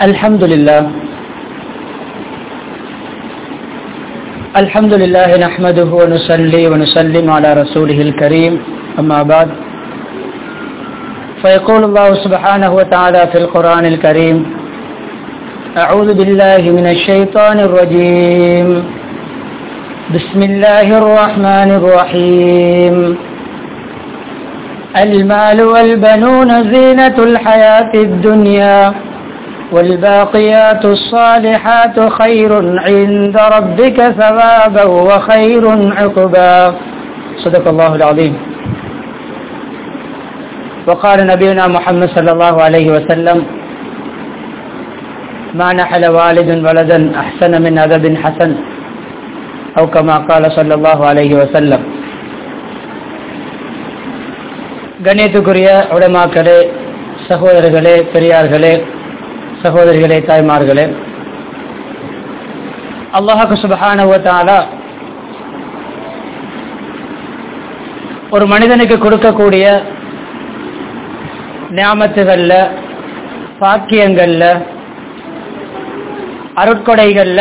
الحمد لله الحمد لله نحمده ونصلي ونسلم على رسوله الكريم أما بعد فيقول الله سبحانه وتعالى في القرآن الكريم أعوذ بالله من الشيطان الرجيم بسم الله الرحمن الرحيم المال والبنون زينة الحياة الدنيا والباقيات الصالحات خير عند ربك ثوابا وخير عقبا صدق الله العظيم وقال نبينا محمد صلى الله عليه وسلم ما نحل والد ولدا أحسن من أدب حسن أو كما قال صلى الله عليه وسلم கண்ணியத்துக்குரிய உடமாக்களே சகோதரர்களே பெரியார்களே சகோதரிகளே தாய்மார்களே அல்லாஹு சுபஹானுவத்தாலா ஒரு மனிதனுக்கு கொடுக்கக்கூடிய ஞாபகத்துகள்ல பாக்கியங்கள்ல அருட்கொடைகள்ல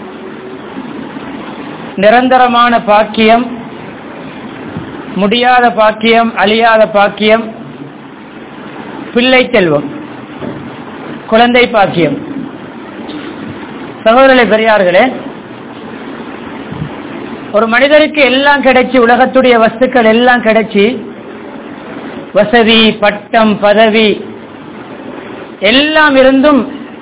நிரந்தரமான பாக்கியம் முடியாத பாக்கியம் அழியாத பாக்கியம் பிள்ளை செல்வம் குழந்தை பாக்கியம் சகோதரர்களே பெரியார்களே ஒரு மனிதருக்கு எல்லாம் கிடைச்சி உலகத்துடைய வஸ்துக்கள் எல்லாம் கிடைச்சி வசதி பட்டம் பதவி எல்லாம் இருந்தும்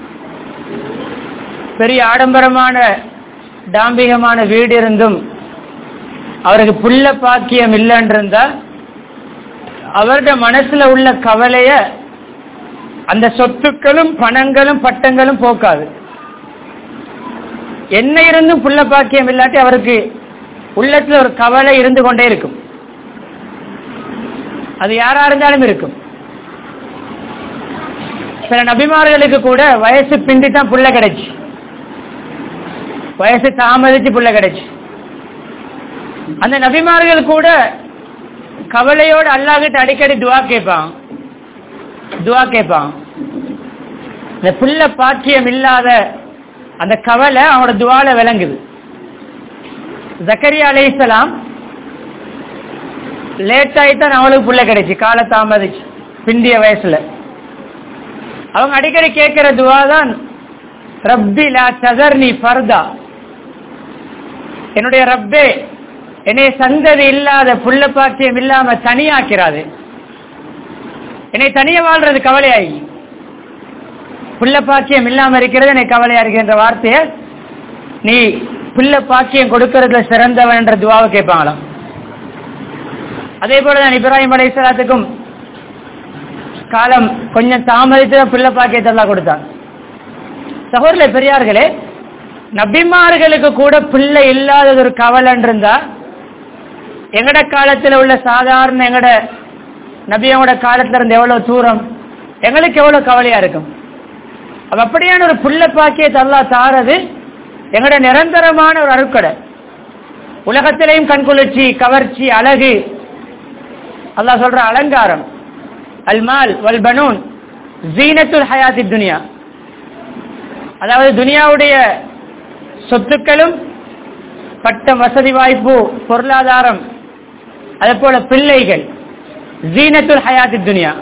பெரிய ஆடம்பரமான டாம்பிகமான வீடு இருந்தும் அவருக்கு புள்ள பாக்கியம் இல்லைன்றிருந்தா அவருடைய மனசுல உள்ள கவலைய அந்த சொத்துக்களும் பணங்களும் பட்டங்களும் போக்காது என்ன இருந்தும் புள்ள பாக்கியம் இல்லாட்டி அவருக்கு உள்ளத்துல ஒரு கவலை இருந்து கொண்டே இருக்கும் அது யாரா இருந்தாலும் இருக்கும் சில நபிமார்களுக்கு கூட வயசு பிந்தி தான் புள்ள கிடைச்சு வயசு தாமதிச்சு புள்ள கிடைச்சு அந்த நபிமார்கள் கூட கவலையோடு அல்லாஹிட்ட அடிக்கடி துவா கேட்பான் துவா கேட்பான் இந்த புள்ள பாக்கியம் இல்லாத அந்த கவலை அவனோட துவால விளங்குது ஜக்கரியா அலைசலாம் லேட் ஆயித்தான் அவளுக்கு புள்ள கிடைச்சு கால தாமதிச்சு பிந்திய வயசுல அவங்க அடிக்கடி கேட்கிற துவா தான் ரப்பி லா சதர்னி ஃபர்தா என்னுடைய ரப்பே என்னை சந்ததி இல்லாத புள்ள பாக்கியம் இல்லாம தனியாக்கிறாது என்னை தனிய வாழ்றது கவலையாகி புள்ள பாக்கியம் இல்லாம இருக்கிறது என்னை கவலையா இருக்கின்ற வார்த்தைய நீ புள்ள பாக்கியம் கொடுக்கறதுல சிறந்தவன் என்ற துவாவை கேட்பாங்களாம் அதே போலதான் இப்ராஹிம் அலைசலாத்துக்கும் காலம் கொஞ்சம் தாமதித்து பிள்ளை பாக்கியத்தை எல்லாம் கொடுத்தான் சகோதர பெரியார்களே நபிமார்களுக்கு கூட பிள்ளை இல்லாதது ஒரு கவலைன்னு இருந்தா எங்கட காலத்துல உள்ள சாதாரண எங்கட நபியோட காலத்துல இருந்து எவ்வளவு தூரம் எங்களுக்கு எவ்வளவு கவலையா இருக்கும் அப்படியான ஒரு புள்ள பாக்கியத்தை எல்லாம் தாரது எங்கட நிரந்தரமான ஒரு அருக்கடை உலகத்திலையும் கண்குளிர்ச்சி கவர்ச்சி அழகு அல்லாஹ் சொல்ற அலங்காரம் அல்மால் வல் பனூன் ஜீனத்துல் ஹயாத்தி துனியா அதாவது துனியாவுடைய சொத்துக்களும் பட்டம் வசதி வாய்ப்பு பொருளாதாரம் அதே போல பிள்ளைகள் ஜீனத்துல் ஹயாத்தி துனியா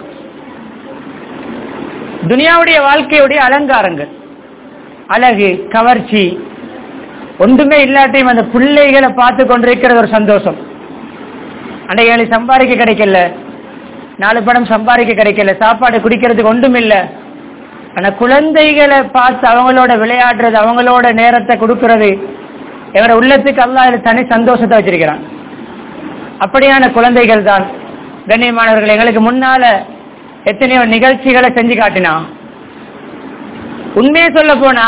துனியாவுடைய வாழ்க்கையுடைய அலங்காரங்கள் அழகு கவர்ச்சி ஒன்றுமே இல்லாட்டையும் அந்த பிள்ளைகளை பார்த்து கொண்டிருக்கிறது ஒரு சந்தோஷம் அன்றைக்கு சம்பாதிக்க கிடைக்கல நாலு படம் சம்பாதிக்க கிடைக்கல சாப்பாடு குடிக்கிறதுக்கு ஒன்றும் இல்லை ஆனா குழந்தைகளை பார்த்து அவங்களோட விளையாடுறது அவங்களோட நேரத்தை கொடுக்கறது எங்களோட உள்ளத்துக்கு அல்லா தனி சந்தோஷத்தை வச்சிருக்கிறான் அப்படியான குழந்தைகள் தான் கண்ணியமானவர்கள் எங்களுக்கு முன்னால எத்தனையோ நிகழ்ச்சிகளை செஞ்சு காட்டினா உண்மையை சொல்ல போனா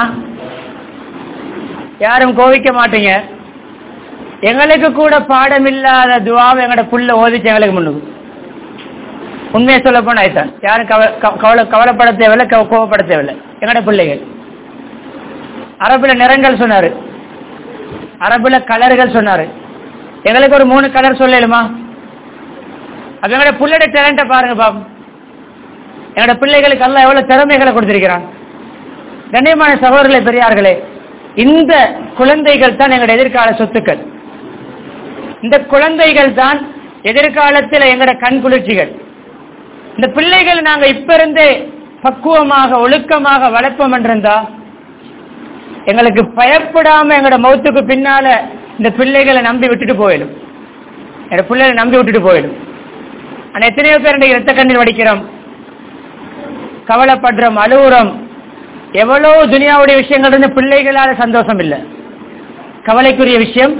யாரும் கோவிக்க மாட்டீங்க எங்களுக்கு கூட பாடம் இல்லாத துவாவை எங்களோட புள்ள ஓதிச்சு எங்களுக்கு முன்னுக்கு உண்மையை சொல்ல போனா ஆயிட்டான் யாரும் கவலை கவலைப்பட தேவையில்லை கோவப்பட தேவையில்லை எங்களோட பிள்ளைகள் அரபுல நிறங்கள் சொன்னாரு அரபுல கலர்கள் சொன்னாரு எங்களுக்கு ஒரு மூணு கலர் சொல்லலுமா அப்ப எங்களோட பிள்ளையோட டேலண்ட பாருங்க பாப்போம் என்னோட பிள்ளைகளுக்கு எல்லாம் எவ்வளவு திறமைகளை கொடுத்திருக்கிறான் கண்ணியமான சகோதரர்களே பெரியார்களே இந்த குழந்தைகள் தான் எங்களுடைய எதிர்கால சொத்துக்கள் இந்த குழந்தைகள் தான் எதிர்காலத்தில் எங்களோட கண் குளிர்ச்சிகள் இந்த பிள்ளைகள் நாங்க இப்ப இருந்தே பக்குவமாக ஒழுக்கமாக வளர்ப்போம் என்றிருந்தா எங்களுக்கு பயப்படாம எங்களோட மௌத்துக்கு பின்னால இந்த பிள்ளைகளை நம்பி விட்டுட்டு போயிடும் எங்க பிள்ளைகளை நம்பி விட்டுட்டு போயிடும் ஆனா எத்தனையோ பேர் இன்றைக்கு ரத்த கண்ணீர் வடிக்கிறோம் கவலைப்படுறோம் அழுகுறோம் எவ்வளவு துனியாவுடைய விஷயங்கள் இருந்து பிள்ளைகளால சந்தோஷம் இல்லை கவலைக்குரிய விஷயம்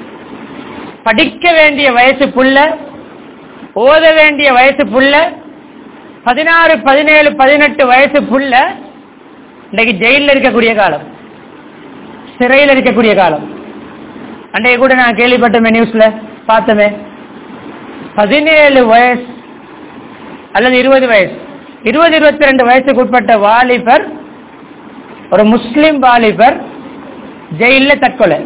படிக்க வேண்டிய வயசு புள்ள ஓத வேண்டிய வயசு புள்ள பதினாறு பதினேழு பதினெட்டு வயசு புள்ள இன்னைக்கு ஜெயிலில் இருக்கக்கூடிய காலம் சிறையில் இருக்கக்கூடிய காலம் அன்றைய கூட நான் கேள்விப்பட்டோமே நியூஸ்ல பார்த்தோமே பதினேழு வயசு அல்லது இருபது வயசு இருபது இருபத்தி ரெண்டு வயசுக்கு உட்பட்ட வாலிபர் ஒரு முஸ்லிம் வாலிபர் ஜெயில தற்கொலை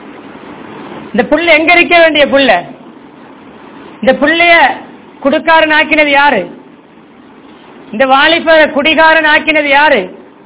இந்த புள்ள எங்க இருக்க வேண்டிய புள்ள இந்த புள்ளைய குடுக்காரன் ஆக்கினது யாரு இந்த வாலிபரை குடிகாரன் ஆக்கினது யாரு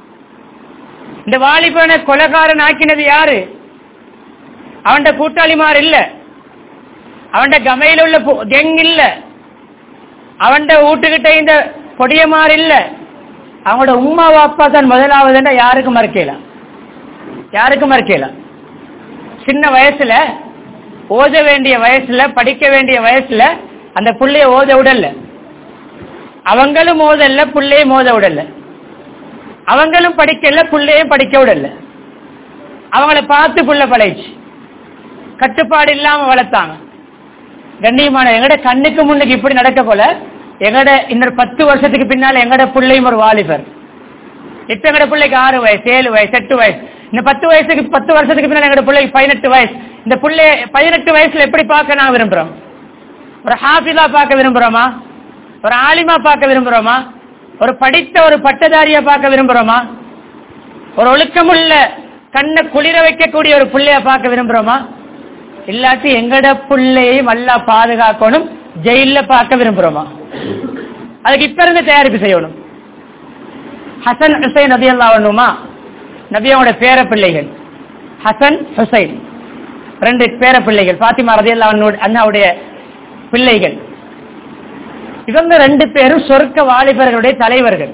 இந்த வாலிபனை கொலைகாரன் ஆக்கினது யாரு அவன்ட கூட்டாளிமார் இல்ல அவன்ட கமையில உள்ள கெங் இல்ல அவன்ட வீட்டுக்கிட்ட இந்த பொடியமார் இல்ல அவங்களோட உமா அப்பா தான் முதலாவதுன்னா யாருக்கும் மறுக்கலாம் யாருக்கும் மறுக்கலாம் சின்ன வயசுல ஓத வேண்டிய வயசுல படிக்க வேண்டிய வயசுல அந்த புள்ளைய ஓத விடல அவங்களும் ஓதல்ல புள்ளையும் ஓத விடல அவங்களும் படிக்கல புள்ளையும் படிக்க விடல அவங்கள பார்த்து புள்ள பழைச்சு கட்டுப்பாடு இல்லாம வளர்த்தாங்க கண்ணியமான எங்கட கண்ணுக்கு முன்னுக்கு இப்படி நடக்க போல எங்கட இன்னொரு பத்து வருஷத்துக்கு பின்னால எங்கட பிள்ளையும் ஒரு வாலிபர் இப்ப எங்கட பிள்ளைக்கு ஆறு வயசு ஏழு வயசு எட்டு வயசு இந்த பத்து வயசுக்கு பத்து வருஷத்துக்கு பின்னால எங்கட பிள்ளைக்கு பதினெட்டு வயசு இந்த பிள்ளை பதினெட்டு வயசுல எப்படி பார்க்க நான் விரும்புறோம் ஒரு ஹாஃபிலா பார்க்க விரும்புறோமா ஒரு ஆலிமா பார்க்க விரும்புறோமா ஒரு படித்த ஒரு பட்டதாரியா பார்க்க விரும்புறோமா ஒரு ஒழுக்கமுள்ள கண்ணை குளிர வைக்கக்கூடிய ஒரு பிள்ளைய பார்க்க விரும்புறோமா இல்லாட்டி எங்கட பிள்ளையையும் நல்லா பாதுகாக்கணும் ஜெயில பார்க்க விரும்புறோமா அதுக்கு இப்ப இருந்து தயாரிப்பு செய்யணும் ஹசன் ஹுசைன் நபி அல்லா வேணுமா நபியோட பேர பிள்ளைகள் ஹசன் ஹுசைன் ரெண்டு பேர பிள்ளைகள் பாத்திமா ரதி அல்லா அண்ணாவுடைய பிள்ளைகள் இவங்க ரெண்டு பேரும் சொர்க்க வாலிபர்களுடைய தலைவர்கள்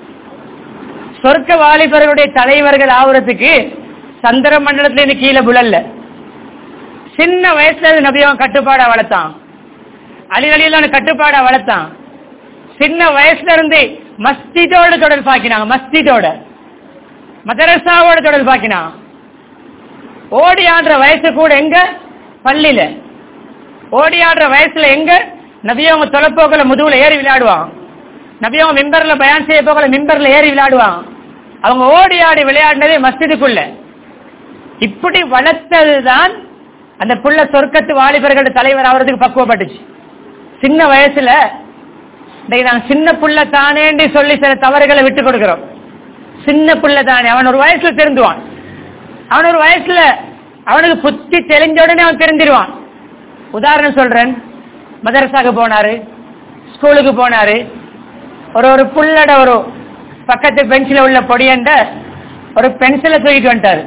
சொர்க்க வாலிபர்களுடைய தலைவர்கள் ஆகுறதுக்கு சந்திர மண்டலத்துல இருந்து கீழே புழல்ல சின்ன வயசுல இருந்து நபியவன் கட்டுப்பாடா வளர்த்தான் அலி அலியிலான கட்டுப்பாடா வளர்த்தான் சின்ன வயசுல இருந்து மஸ்திதோட தொடர்பு பாக்கினாங்க மஸ்திதோட மதரசாவோட தொடர்பு பாக்கினான் ஓடி ஆடுற வயசு கூட எங்க பள்ளியில ஓடி ஆடுற வயசுல எங்க நபியவங்க தொலைப்போக்கில் முதுகுல ஏறி விளையாடுவான் நபியவங்க மிம்பர்ல பயான் செய்ய போகல மிம்பர்ல ஏறி விளையாடுவான் அவங்க ஓடி ஆடி விளையாடினதே மஸ்ஜிதுக்குள்ள இப்படி வளர்த்ததுதான் அந்த புள்ள சொர்க்கத்து வாலிபர்கள் தலைவர் ஆகிறதுக்கு பக்குவப்பட்டுச்சு சின்ன வயசுல இன்னைக்கு நாங்க சின்ன புள்ள தானேண்டி சொல்லி சில தவறுகளை விட்டு கொடுக்கிறோம் சின்ன புள்ள தானே அவன் ஒரு வயசுல தெரிந்துவான் அவன் ஒரு வயசுல அவனுக்கு புத்தி தெளிஞ்ச உடனே அவன் தெரிஞ்சிருவான் உதாரணம் சொல்றேன் மதரசாக்கு போனாரு ஸ்கூலுக்கு போனாரு ஒரு ஒரு புள்ளட ஒரு பக்கத்து பெஞ்சில் உள்ள பொடியண்ட ஒரு பென்சிலை தூக்கிட்டு வந்துட்டாரு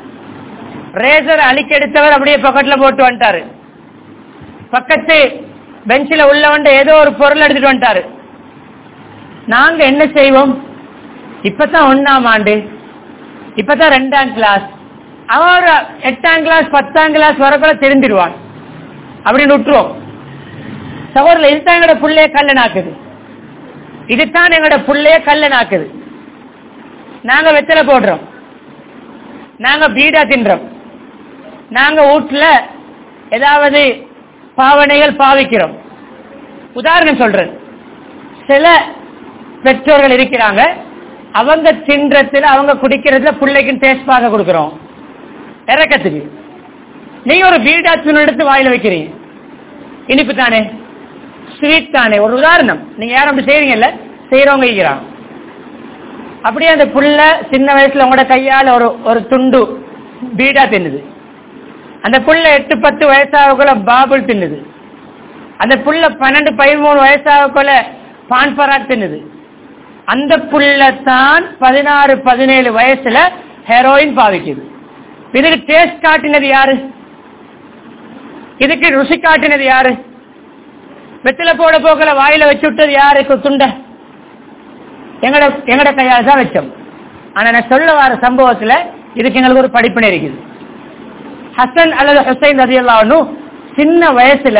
ரேசர் அழிக்கெடுத்தவர் அப்படியே பக்கத்துல போட்டு வந்துட்டாரு பக்கத்து பெஞ்சில் உள்ளவண்ட ஏதோ ஒரு பொருள் எடுத்துட்டு வந்துட்டாரு நாங்க என்ன செய்வோம் இப்பதான் ஒன்னாம் ஆண்டு இப்பதான் ரெண்டாம் கிளாஸ் அவன் ஒரு எட்டாம் கிளாஸ் பத்தாம் கிளாஸ் வரக்குள்ள தெரிஞ்சிருவான் அப்படின்னு விட்டுருவோம் சகோதரில் இதுதான் எங்களோட புள்ளைய கல்ல நாக்குது இதுதான் எங்களோட புள்ளைய கல்ல நாக்குது நாங்க வெத்தலை போடுறோம் நாங்க பீடா தின்றோம் நாங்க வீட்டுல ஏதாவது பாவனைகள் பாவிக்கிறோம் உதாரணம் சொல்றேன் சில பெற்றோர்கள் இருக்கிறாங்க அவங்க தின்றதுல அவங்க குடிக்கிறதுல பிள்ளைக்கு டேஸ்ட் பார்க்க கொடுக்கிறோம் இறக்கத்துக்கு நீங்க ஒரு பீடா தூள் எடுத்து வாயில வைக்கிறீங்க இனிப்பு தானே ஸ்வீட் தானே ஒரு உதாரணம் நீங்க யாரும் அப்படி செய்யறீங்கல்ல செய்யறவங்க இருக்கிறாங்க அப்படியே அந்த புள்ள சின்ன வயசுல உங்களோட கையால ஒரு ஒரு துண்டு பீடா தின்னுது அந்த புள்ள எட்டு பத்து வயசாகக்குள்ள பாபுல் தின்னுது அந்த புள்ள பன்னெண்டு பதிமூணு வயசாகக்குள்ள பான் பராக் தின்னுது அந்த புள்ளத்தான் பதினாறு பதினேழு வயசுல ஹெரோயின் பாவிக்குது இதுக்கு டேஸ்ட் காட்டினது யாரு இதுக்கு ருசி காட்டினது யாரு வெத்தில போட போக்கல வாயில வச்சு விட்டது யாரு துண்ட எங்கட எங்கட கையால தான் வச்சோம் ஆனா நான் சொல்ல வர சம்பவத்துல இதுக்கு எங்களுக்கு ஒரு படிப்பினை இருக்குது ஹசன் அல்லது ஹுசைன் ரதியல்லான்னு சின்ன வயசுல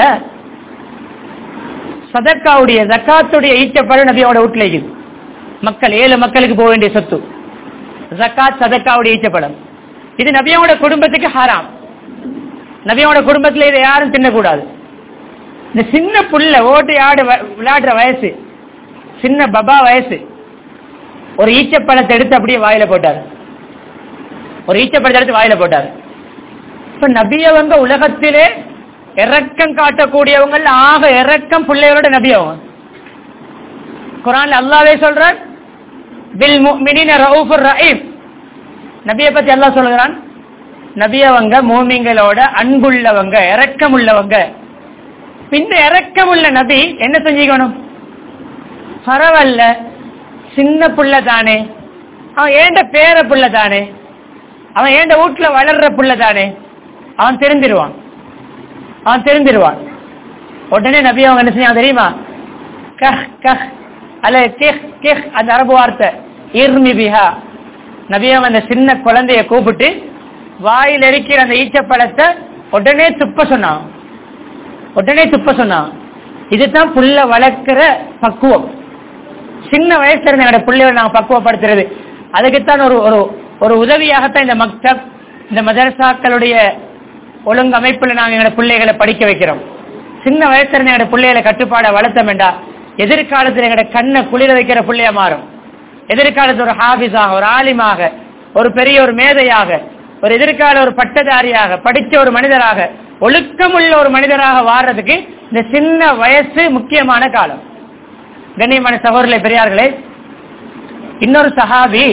சதக்காவுடைய ஜக்காத்துடைய ஈச்சப்பழம் நபியோட வீட்டுல இருக்குது மக்கள் ஏழு மக்களுக்கு போக வேண்டிய சொத்து ஜக்காத் சதக்காவுடைய ஈச்சப்பழம் இது நபியோட குடும்பத்துக்கு ஹராம் நபியோட குடும்பத்துல இதை யாரும் தின்னக்கூடாது இந்த சின்ன புள்ள ஓட்டு ஆடு வ- விளையாடுற வயசு சின்ன பபா வயசு ஒரு ஈச்சப்பழத்தை எடுத்து அப்படியே வாயில போட்டார் ஒரு ஈச்சப்பழத்தை எடுத்து வாயில போட்டார் இப்ப நபியவங்க உலகத்திலே இறக்கம் காட்டக்கூடியவங்க ஆக இறக்கம் பிள்ளைகளோட நபி அவங்க குரான்ல அல்லாவே சொல்றார் பில் முஃமினீன ரவுஃபுர் ரஹீம் நபியை பத்தி அல்லாஹ் சொல்கிறான் நபி அவங்க மூமிங்களோட அன்புள்ளவங்க இரக்கம் உள்ளவங்க இந்த இரக்கம் உள்ள நபி என்ன செஞ்சுக்கணும் பரவாயில்ல சின்ன புள்ள தானே அவன் ஏண்ட பேர புள்ள தானே அவன் ஏண்ட வீட்டுல வளர்ற புள்ள தானே அவன் தெரிஞ்சிருவான் அவன் தெரிஞ்சிருவான் உடனே நபி அவங்க என்ன செஞ்சாங்க தெரியுமா கஹ் கஹ் அல்ல கிஹ் கிஹ் அந்த அரபு வார்த்தை இர்மி பிஹா நபி அவங்க அந்த சின்ன குழந்தைய கூப்பிட்டு வாயில் இருக்கிற அந்த ஈச்சப்பழத்தை உடனே துப்ப சொன்னான் உடனே துப்ப சொன்னான் இதுதான் புள்ள வளர்க்கிற பக்குவம் சின்ன வயசுல இருந்து எங்களோட பிள்ளைகளை நாங்க பக்குவப்படுத்துறது அதுக்குத்தான் ஒரு ஒரு ஒரு உதவியாகத்தான் இந்த மக்தப் இந்த மதரசாக்களுடைய ஒழுங்கமைப்புல நாங்க எங்களோட பிள்ளைகளை படிக்க வைக்கிறோம் சின்ன வயசுல இருந்து எங்களோட பிள்ளைகளை கட்டுப்பாட வளர்த்தோம் வேண்டா எதிர்காலத்தில் எங்களோட கண்ணை குளிர வைக்கிற பிள்ளையா மாறும் எதிர்காலத்தில் ஒரு ஹாபிஸாக ஒரு ஆலிமாக ஒரு பெரிய ஒரு மேதையாக ஒரு எதிர்கால ஒரு பட்டதாரியாக படிச்ச ஒரு மனிதராக ஒழுக்கமுள்ள ஒரு மனிதராக வாடுறதுக்கு இந்த சின்ன வயசு முக்கியமான காலம் கண்ணியமான சகோதரர்களே பெரியார்களே இன்னொரு சஹாபி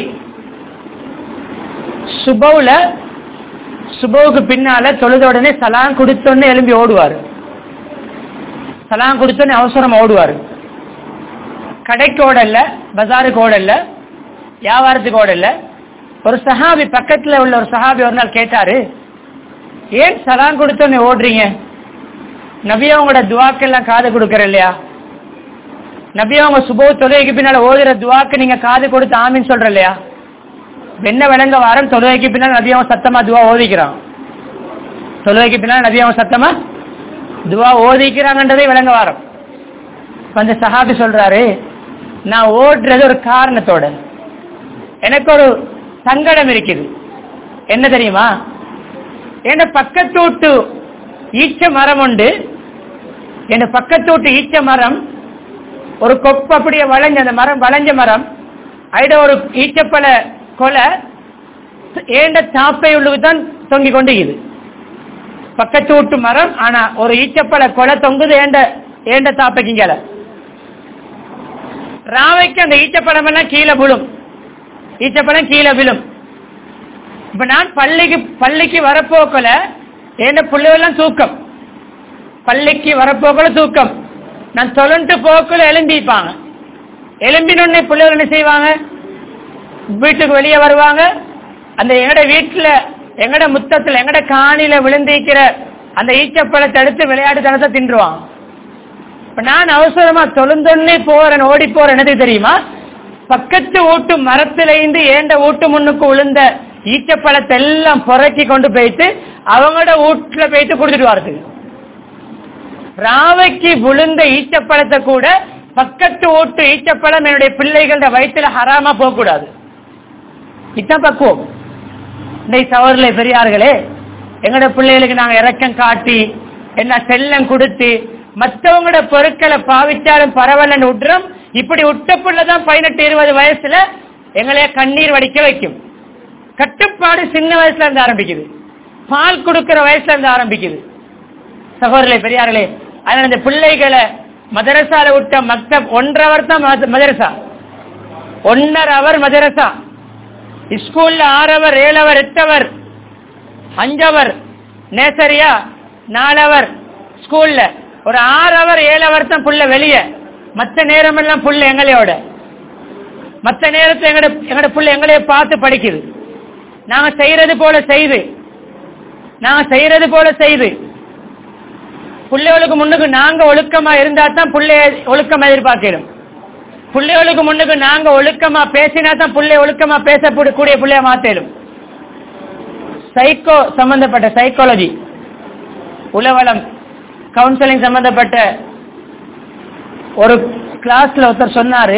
சுபவுல சுபவுக்கு பின்னால தொழுத உடனே சலாம் கொடுத்தோடனே எழும்பி ஓடுவார் சலாம் கொடுத்தோடனே அவசரம் ஓடுவார் கடைக்கு ஓடல பஜாருக்கு ஓடல வியாபாரத்துக்கு ஓடல ஒரு சஹாபி பக்கத்துல உள்ள ஒரு சஹாபி ஒரு நாள் கேட்டாரு ஏன் சலாம் கொடுத்தோடனே ஓடுறீங்க நபி அவங்களோட துவாக்கெல்லாம் காது கொடுக்கற இல்லையா நபி அவங்க சுபோ தொழுகைக்கு பின்னால ஓதுற துவாக்கு நீங்க காது கொடுத்து ஆமின்னு சொல்ற இல்லையா என்ன விளங்க வாரம் தொழுகைக்கு பின்னால் நபி அவன் சத்தமா துவா ஓதிக்கிறான் தொழுகைக்கு பின்னால் நபி அவன் சத்தமா துவா ஓதிக்கிறாங்கன்றதே விளங்க வாரம் இப்ப அந்த சஹாபி சொல்றாரு நான் ஓடுறது ஒரு காரணத்தோட எனக்கு ஒரு சங்கடம் இருக்குது என்ன தெரியுமா என் பக்கத்து வீட்டு ஈச்ச மரம் உண்டு என் பக்கத்து வீட்டு ஈச்ச மரம் ஒரு கொப்பு அப்படியே வளைஞ்ச அந்த மரம் வளைஞ்ச மரம் அட ஒரு ஈச்சப்பழ கொலை ஏண்ட தாப்பை உள்ளுக்குதான் தொங்கிக் கொண்டு இது பக்கத்து வீட்டு மரம் ஆனா ஒரு ஈச்சப்பழ கொலை தொங்குது ஏண்ட ஏண்ட தாப்பைக்கு இங்கல ராவைக்கு அந்த ஈச்சப்பழம் எல்லாம் கீழே விழும் ஈச்சப்பழம் கீழே விழும் இப்ப நான் பள்ளிக்கு பள்ளிக்கு வரப்போக்கல ஏண்ட பிள்ளைகள்லாம் தூக்கம் பள்ளிக்கு வரப்போக்கல தூக்கம் நான் தொலண்டு போக்குல எலும்பிப்பாங்க எலும்பினொடனே பிள்ளைகள் என்ன செய்வாங்க வீட்டுக்கு வெளியே வருவாங்க அந்த எங்கட வீட்டுல எங்கட முத்தத்துல எங்கட காணில விழுந்திருக்கிற அந்த ஈச்சப்பழத்தை எடுத்து விளையாட்டுத்தனத்தை தின்றுவாங்க இப்ப நான் அவசரமா தொழுந்தொன்னே போறேன் ஓடி போறேன் என்னது தெரியுமா பக்கத்து வீட்டு மரத்துல இருந்து ஏண்ட வீட்டு முன்னுக்கு விழுந்த ஈச்சப்பழத்தை எல்லாம் புறக்கி கொண்டு போயிட்டு அவங்களோட வீட்டுல போயிட்டு குடிச்சிட்டு வரதுக்கு ராவைக்கு விழுந்த ஈச்சப்பழத்தை கூட பக்கத்து ஓட்டு ஈச்சப்பழம் என்னுடைய பிள்ளைகளோட வயிற்றுல ஹராமா போக கூடாது இதான் பக்குவம் இந்த சவர்ல பெரியார்களே எங்களோட பிள்ளைகளுக்கு நாங்க இறக்கம் காட்டி என்ன செல்லம் கொடுத்து மற்றவங்களோட பொருட்களை பாவிச்சாலும் பரவாயில்லன்னு விட்டுறோம் இப்படி விட்ட பிள்ளைதான் பதினெட்டு இருபது வயசுல எங்களைய கண்ணீர் வடிக்க வைக்கும் கட்டுப்பாடு சின்ன வயசுல இருந்து ஆரம்பிக்குது பால் கொடுக்கிற வயசுல இருந்து ஆரம்பிக்குது சகோதரர்களே பெரியார்களே அதனால இந்த பிள்ளைகளை மதரசால விட்ட மக்தப் ஒன்றரை அவர் தான் மத- மதரசா ஒன்னரை அவர் மதரசா ஸ்கூல்ல ஆறவர் ஏழவர் எட்டவர் அஞ்சவர் நேசரியா நாலவர் ஸ்கூல்ல ஒரு ஆறவர் ஏழவர் தான் புள்ள வெளிய மத்த நேரம் எல்லாம் புள்ள எங்களையோட மற்ற நேரத்தில் எங்கட எங்கட பிள்ளை எங்களையே பார்த்து படிக்குது நாங்க செய்யறது போல செய்து நாங்க செய்யறது போல செய்து பிள்ளைகளுக்கு முன்னுக்கு நாங்க ஒழுக்கமா இருந்தா தான் பிள்ளைய ஒழுக்கமா எதிர்பார்க்கிறோம் பிள்ளைகளுக்கு முன்னுக்கு நாங்க ஒழுக்கமா பேசினா தான் பிள்ளை ஒழுக்கமா பேசக்கூடிய பிள்ளைய மாத்தேடும் சைக்கோ சம்பந்தப்பட்ட சைக்காலஜி உளவளம் கவுன்சிலிங் சம்பந்தப்பட்ட ஒரு கிளாஸ்ல ஒருத்தர் சொன்னாரு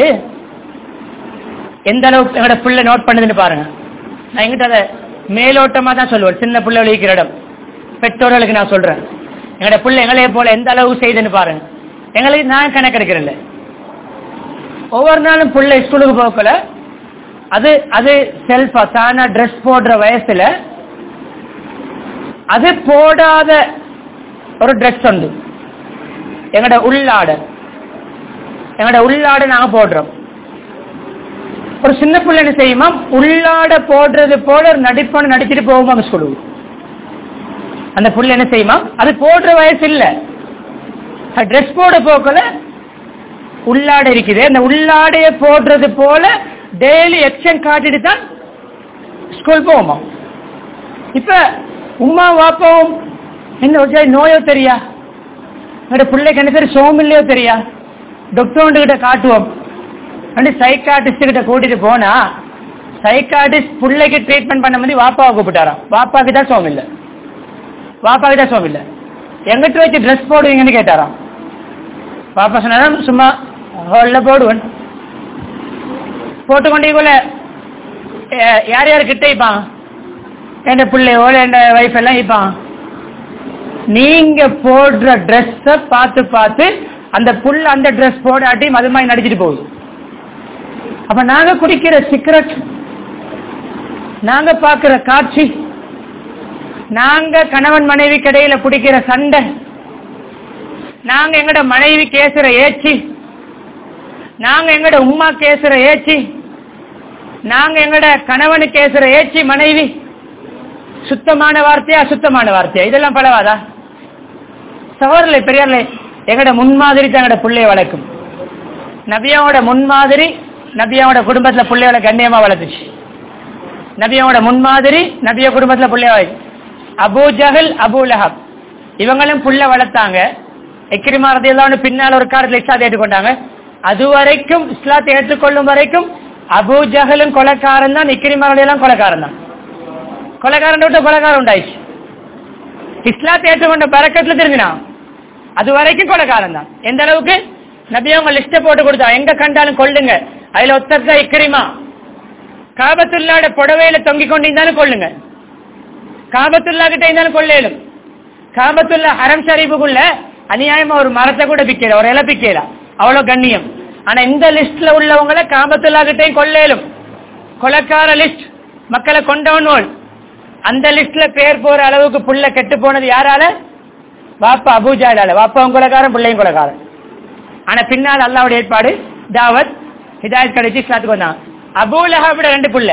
எந்த அளவுக்கு என்னோட பிள்ளை நோட் பண்ணுதுன்னு பாருங்க நான் எங்கிட்ட அதை மேலோட்டமா தான் சொல்லுவேன் சின்ன பிள்ளை இருக்கிற இடம் பெற்றோர்களுக்கு நான் சொல்றேன் எங்களோட பிள்ளை எங்களைய போல எந்த அளவு செய்துன்னு பாருங்க எங்களுக்கு நான் கணக்கெடுக்கிறேன் ஒவ்வொரு நாளும் பிள்ளை ஸ்கூலுக்கு போகல அது அது செல்ஃபா தானா ட்ரெஸ் போடுற வயசுல அது போடாத ஒரு ட்ரெஸ் உண்டு எங்கட உள்ளாடை எங்கட உள்ளாடை நாங்க போடுறோம் ஒரு சின்ன பிள்ளை என்ன செய்யுமா உள்ளாட போடுறது போல ஒரு நடிப்பான நடிச்சிட்டு போகுமா ஸ்கூலுக்கு அந்த புள்ள என்ன செய்யுமா அது போடுற வயசு இல்ல ட்ரெஸ் போட போக்கல உள்ளாடை இருக்குது அந்த உள்ளாடைய போடுறது போல டெய்லி எக்ஷன் காட்டிட்டு தான் ஸ்கூல் போவோமா இப்ப உமா வாப்பாவும் என்ன ஒரு ஜாய் நோயோ தெரியா என்னோட பிள்ளைக்கு என்ன சரி சோமில்லையோ தெரியா டாக்டர் கிட்ட காட்டுவோம் வந்து சைக்காட்டிஸ்ட் கிட்ட கூட்டிட்டு போனா சைக்காட்டிஸ்ட் பிள்ளைக்கு ட்ரீட்மெண்ட் பண்ண மாதிரி வாப்பாவை கூப்பிட்டாராம் வாப்பாக்கு தான் சோம் இல்லை வாப்பாக்கு தான் சோம் இல்லை எங்கிட்ட வச்சு ட்ரெஸ் போடுவீங்கன்னு கேட்டாராம் பாப்பா சொன்னாராம் சும்மா ஹால்ல போடுவேன் போட்டுக்கொண்டே போல யார் யார் கிட்ட இப்பான் என் பிள்ளையோட என் வைஃப் எல்லாம் இப்பான் நீங்க போடுற ட்ரெஸ்ஸ பார்த்து பார்த்து அந்த புள்ள அந்த ட்ரெஸ் போடாட்டி அது மாதிரி நடிச்சிட்டு போகுது அப்ப நாங்க குடிக்கிற சிகரெட் நாங்க பாக்குற காட்சி நாங்க கணவன் மனைவி கடையில குடிக்கிற சண்டை நாங்க எங்கட மனைவி கேசுற ஏச்சி நாங்க எங்கட உமா கேசுற ஏச்சி நாங்க எங்கட கணவனு கேசுற ஏச்சி மனைவி சுத்தமான வார்த்தையா அசுத்தமான வார்த்தையா இதெல்லாம் பழவாதா சகோதரர்களே பெரியார்களே எங்கட முன்மாதிரி தான் எங்கட பிள்ளைய வளர்க்கும் நபியாவோட முன்மாதிரி நபியாவோட குடும்பத்துல பிள்ளையோட கண்ணியமா வளர்த்துச்சு நபியாவோட முன்மாதிரி நபிய குடும்பத்துல பிள்ளைய வளர்த்து அபூ ஜஹல் அபூ லஹப் இவங்களும் புள்ள வளர்த்தாங்க எக்கிரிமா ரதியெல்லாம் பின்னால் ஒரு காலத்துல இஸ்லாத்தை ஏற்றுக்கொண்டாங்க அது வரைக்கும் இஸ்லாத்தை ஏற்றுக்கொள்ளும் வரைக்கும் அபூ ஜஹலும் கொலைக்காரன் தான் இக்கிரிமா ரதியெல்லாம் கொலைக்காரன் தான் கொலைக்காரன் விட்டு கொலைக்காரன் உண்டாயிடுச்சு இஸ்லாத்தை ஏற்றுக்கொண்ட பறக்கத்துல திரும்பினான் அது வரைக்கும் கொலைக்காரன் தான் எந்த அளவுக்கு நபி அவங்க லிஸ்ட போட்டு கொடுத்தா எங்க கண்டாலும் கொள்ளுங்க அதுல ஒத்தர்தான் இக்கிரிமா காபத்துள்ளாட புடவையில தொங்கிக் கொண்டிருந்தாலும் கொள்ளுங்க காபத்துல்லா கிட்ட இருந்தாலும் கொள்ளையிலும் காபத்துல்லா ஹரம் ஷரீஃபுக்குள்ள அநியாயமா ஒரு மரத்தை கூட பிக்கல ஒரு இலை பிக்கல அவ்வளவு கண்ணியம் ஆனா இந்த லிஸ்ட்ல உள்ளவங்கள காபத்துல்லா கிட்டையும் கொள்ளையிலும் கொலைக்கார லிஸ்ட் மக்களை கொண்டவன் அந்த லிஸ்ட்ல பேர் போற அளவுக்கு புள்ள கெட்டு போனது யாரால வாப்பா அபூஜாலால வாப்பாவும் கொலைக்காரன் பிள்ளையும் கொலைக்காரன் ஆனா பின்னால் அல்லாவுடைய ஏற்பாடு தாவத் ஹிதாயத் கிடைச்சி இஸ்லாத்துக்கு வந்தான் அபூலஹாபுட ரெண்டு புள்ள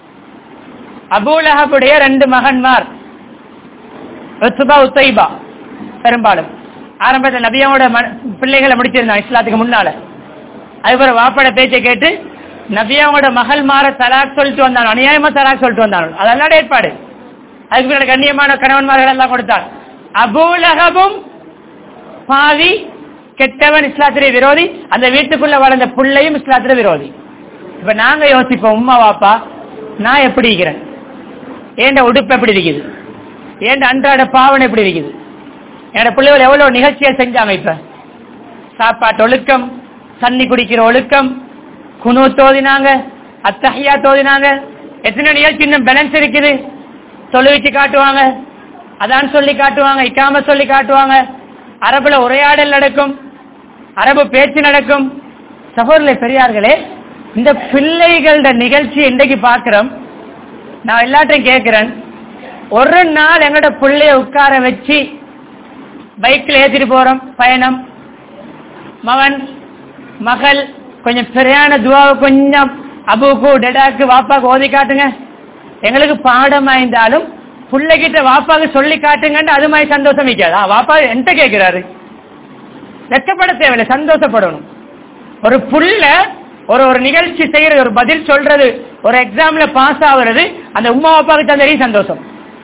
அபூலஹாபுடைய ரெண்டு மகன்மார் ருத்துபா உத்தைபா பெரும்பாலும் ஆரம்பத்தில் நபியாவோட பிள்ளைகளை முடிச்சிருந்தான் இஸ்லாத்துக்கு முன்னால அதுக்கப்புறம் வாப்பட பேச்சை கேட்டு நபியாவோட மகள் மாற தலாக் சொல்லிட்டு வந்தான் அநியாயமா தலாக் சொல்லிட்டு வந்தான் அதெல்லாம் ஏற்பாடு அதுக்கு பின்னாடி கண்ணியமான கணவன்மார்கள் எல்லாம் கொடுத்தான் அபூலகபும் பாவி கெட்டவன் இஸ்லாத்திலே விரோதி அந்த வீட்டுக்குள்ள வளர்ந்த பிள்ளையும் இஸ்லாத்திலே விரோதி இப்ப நாங்க யோசிப்போம் உமா வாப்பா நான் எப்படி இருக்கிறேன் ஏண்ட உடுப்பு எப்படி இருக்குது ஏண்ட அன்றாட பாவனை எப்படி இருக்குது என்னோட பிள்ளைகள் எவ்வளவு நிகழ்ச்சிகள் செஞ்சாங்க இப்ப சாப்பாட்டு ஒழுக்கம் தண்ணி குடிக்கிற ஒழுக்கம் குணு தோதினாங்க அத்தகையா தோதினாங்க எத்தனை நிகழ்ச்சி இன்னும் பேலன்ஸ் இருக்குது தொழுவிச்சு காட்டுவாங்க அதான் சொல்லி காட்டுவாங்க இக்காம சொல்லி காட்டுவாங்க அரபுல உரையாடல் நடக்கும் அரபு பேச்சு நடக்கும் சகோதரர்களே பெரியார்களே இந்த பிள்ளைகளோட நிகழ்ச்சி இன்றைக்கு பாக்குறோம் நான் எல்லாத்தையும் கேட்கிறேன் ஒரு நாள் எங்களோட பிள்ளைய உட்கார வச்சு பைக்ல ஏத்திட்டு போறோம் பயணம் மகன் மகள் கொஞ்சம் பிரயாண துவாவை கொஞ்சம் அபுக்கு டெடாக்கு வாப்பாக்கு ஓதி காட்டுங்க எங்களுக்கு பாடம் ஆயிருந்தாலும் பிள்ளைகிட்ட வாப்பாக்கு சொல்லி காட்டுங்கன்னு அது மாதிரி சந்தோஷம் வைக்காது வாப்பா என்கிட்ட கேட்கிறாரு வெக்கப்பட தேவையில்லை சந்தோஷப்படணும் ஒரு புள்ள ஒரு ஒரு நிகழ்ச்சி செய்யறது ஒரு பதில் சொல்றது ஒரு எக்ஸாம்ல பாஸ் ஆகுறது அந்த உமா அப்பாவுக்கு தந்தரி சந்தோஷம்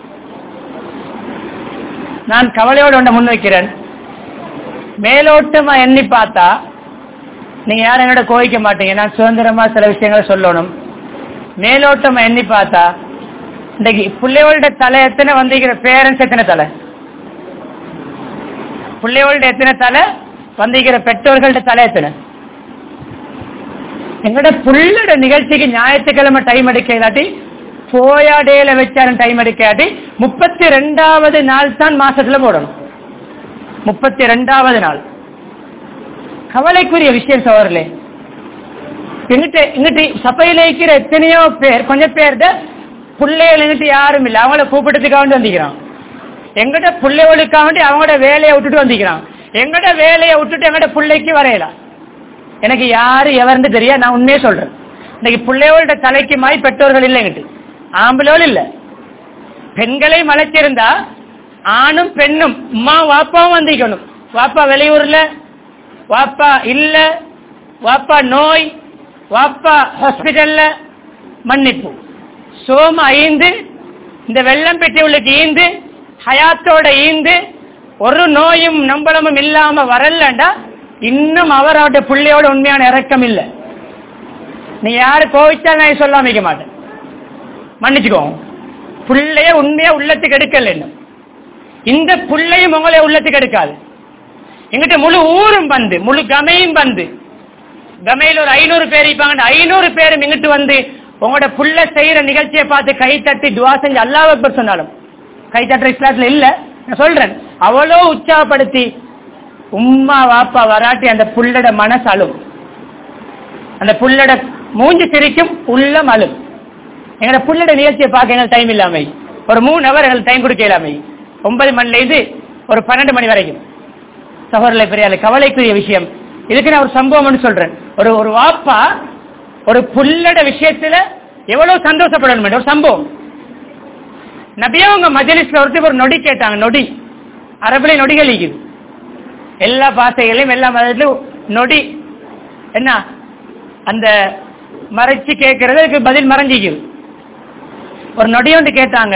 நான் கவலையோடு ஒன்றை முன்வைக்கிறேன் மேலோட்டமா எண்ணி பார்த்தா நீங்க யாரும் என்னோட கோவிக்க மாட்டீங்க நான் சுதந்திரமா சில விஷயங்களை சொல்லணும் மேலோட்டமா எண்ணி பார்த்தா இன்னைக்கு பிள்ளைகளோட தலை எத்தனை வந்திருக்கிற பேரண்ட்ஸ் எத்தனை தலை பிள்ளைகளோட எத்தனை தலை வந்திருக்கிற பெற்றோர்கள்ட்ட தலை எத்தனை எங்களோட புள்ளோட நிகழ்ச்சிக்கு ஞாயிற்றுக்கிழமை டைம் எடுக்க இல்லாட்டி போயாடேல வச்சாலும் டைம் எடுக்காட்டி முப்பத்தி ரெண்டாவது நாள் தான் மாசத்துல போடணும் முப்பத்தி ரெண்டாவது நாள் கவலைக்குரிய விஷயம் சோழர்களே எங்கிட்ட எங்கிட்ட சபையில இருக்கிற எத்தனையோ பேர் கொஞ்சம் பேர் பிள்ளைகள் எங்கிட்ட யாரும் இல்லை அவங்கள கூப்பிட்டதுக்காக வேண்டி வந்திக்கிறான் எங்கிட்ட பிள்ளைகளுக்காக வேண்டி அவங்களோட வேலையை விட்டுட்டு வந்திக்கிறான் எங்கட வேலையை விட்டுட்டு எங்கட பிள்ளைக்கு வரையலாம் எனக்கு யாரு எவர்னு தெரியா நான் உண்மையே சொல்றேன் இன்னைக்கு பிள்ளைகளோட தலைக்கு மாய் பெற்றோர்கள் இல்லைங்கிட்டு ஆம்பளோல் இல்ல பெண்களை மலைச்சிருந்தா ஆணும் பெண்ணும் அம்மா வாப்பாவும் வந்திக்கணும் வாப்பா வெளியூர்ல வாப்பா இல்ல வாப்பா நோய் வாப்பா ஹாஸ்பிட்டல்ல மன்னிப்பு சோம ஐந்து இந்த வெள்ளம் பெட்டி உள்ளுக்கு ஈந்து ஹயாத்தோட ஈந்து ஒரு நோயும் நம்பளமும் இல்லாம வரலண்டா இன்னும் அவரோட பிள்ளையோட உண்மையான இறக்கம் இல்லை நீ யாரு கோவிச்சா நான் சொல்லாம வைக்க மாட்டேன் மன்னிச்சுக்கோ பிள்ளைய உண்மையா உள்ளத்துக்கு எடுக்கல இன்னும் இந்த பிள்ளையும் உங்களே உள்ளத்துக்கு எடுக்காது எங்கிட்ட முழு ஊரும் வந்து முழு கமையும் வந்து கமையில் ஒரு ஐநூறு பேர் இருப்பாங்க ஐநூறு பேரும் இங்கிட்டு வந்து உங்களோட புள்ள செய்யற நிகழ்ச்சியை பார்த்து கை தட்டி துவா செஞ்சு அல்லாஹ் அக்பர் சொன்னாலும் கை தட்டுற இஸ்லாத்துல இல்ல நான் சொல்றேன் அவ்வளோ உற்சாகப்படுத்தி உம்மா வாப்பா வராட்டி அந்த புள்ளட மனசு அழும் அந்த புள்ளட மூஞ்சி சிரிக்கும் உள்ளம் அழும் எங்களோட புள்ளட நிகழ்ச்சியை பார்க்க எங்களுக்கு டைம் இல்லாமை ஒரு மூணு ஹவர் எங்களுக்கு டைம் கொடுக்க இல்லாமை ஒன்பது மணில இருந்து ஒரு பன்னெண்டு மணி வரைக்கும் சகோதரர்களை பெரியால கவலைக்குரிய விஷயம் இதுக்கு நான் ஒரு சம்பவம்னு சொல்றேன் ஒரு ஒரு வாப்பா ஒரு புள்ளட விஷயத்துல எவ்வளவு சந்தோஷப்படணும் ஒரு சம்பவம் நபியவங்க மஜலிஸ்ல ஒருத்தர் ஒரு நொடி கேட்டாங்க நொடி அரபுல நொடிகள் இருக்குது எல்லா பாசைகளையும் எல்லா மதத்திலும் நொடி என்ன அந்த மறைச்சு கேட்கறதுக்கு பதில் மறைஞ்சிக்குது ஒரு நொடி ஒன்று கேட்டாங்க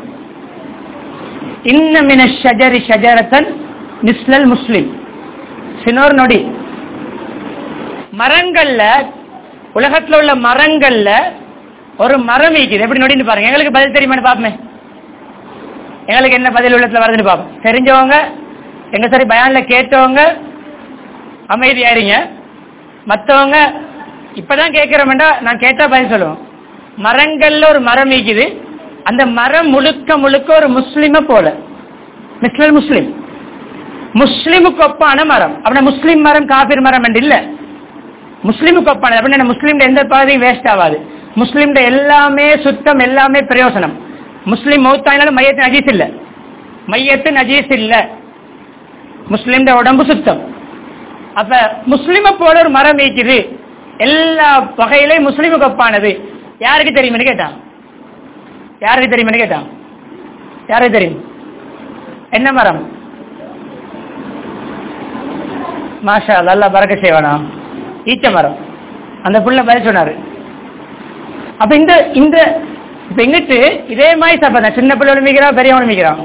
இன்னமின ஷஜரி ஷஜரத்தன் மிஸ்லல் முஸ்லிம் சினோர் நொடி மரங்கள்ல உலகத்துல உள்ள மரங்கள்ல ஒரு மரம் இருக்குது எப்படி நொடின்னு பாருங்க எங்களுக்கு பதில் தெரியுமான்னு பாப்போமே எங்களுக்கு என்ன பதில் உள்ளத்துல வருதுன்னு பாப்போம் தெரிஞ்சவங்க எங்க சரி பயான்ல கேட்டவங்க அமைதியாயிருங்க மத்தவங்க இப்பதான் கேட்கிறோம்டா நான் கேட்டா பதில் சொல்லுவோம் மரங்கள்ல ஒரு மரம் இருக்குது அந்த மரம் முழுக்க முழுக்க ஒரு முஸ்லிம போல மிஸ்லல் முஸ்லிம் முஸ்லிமுக்கு ஒப்பான மரம் அப்படின்னா முஸ்லிம் மரம் காபிர் மரம் என்று இல்ல முஸ்லிமுக்கு ஒப்பானது அப்படின்னா முஸ்லீம் எந்த பாதையும் வேஸ்ட் ஆகாது முஸ்லீம் எல்லாமே சுத்தம் எல்லாமே பிரயோசனம் முஸ்லீம் மௌத்தாயினாலும் மையத்து நஜீஸ் இல்ல மையத்து நஜீஸ் இல்ல முஸ்லீம் உடம்பு சுத்தம் அப்ப முஸ்லிம போல ஒரு மரம் இருக்குது எல்லா வகையிலையும் முஸ்லீமுக்கு ஒப்பானது யாருக்கு தெரியும்னு கேட்டான் யாருக்கு தெரியும்னு கேட்டான் யாருக்கு தெரியும் என்ன மரம் மாஷா நல்லா பறக்க செய்வானா ஈச்ச மரம் அந்த புள்ள பதில் சொன்னாரு அப்ப இந்த இந்த இப்ப எங்கிட்டு இதே மாதிரி சாப்பிட சின்ன பிள்ளை மிக்கிறான் பெரியவன் மிக்கிறான்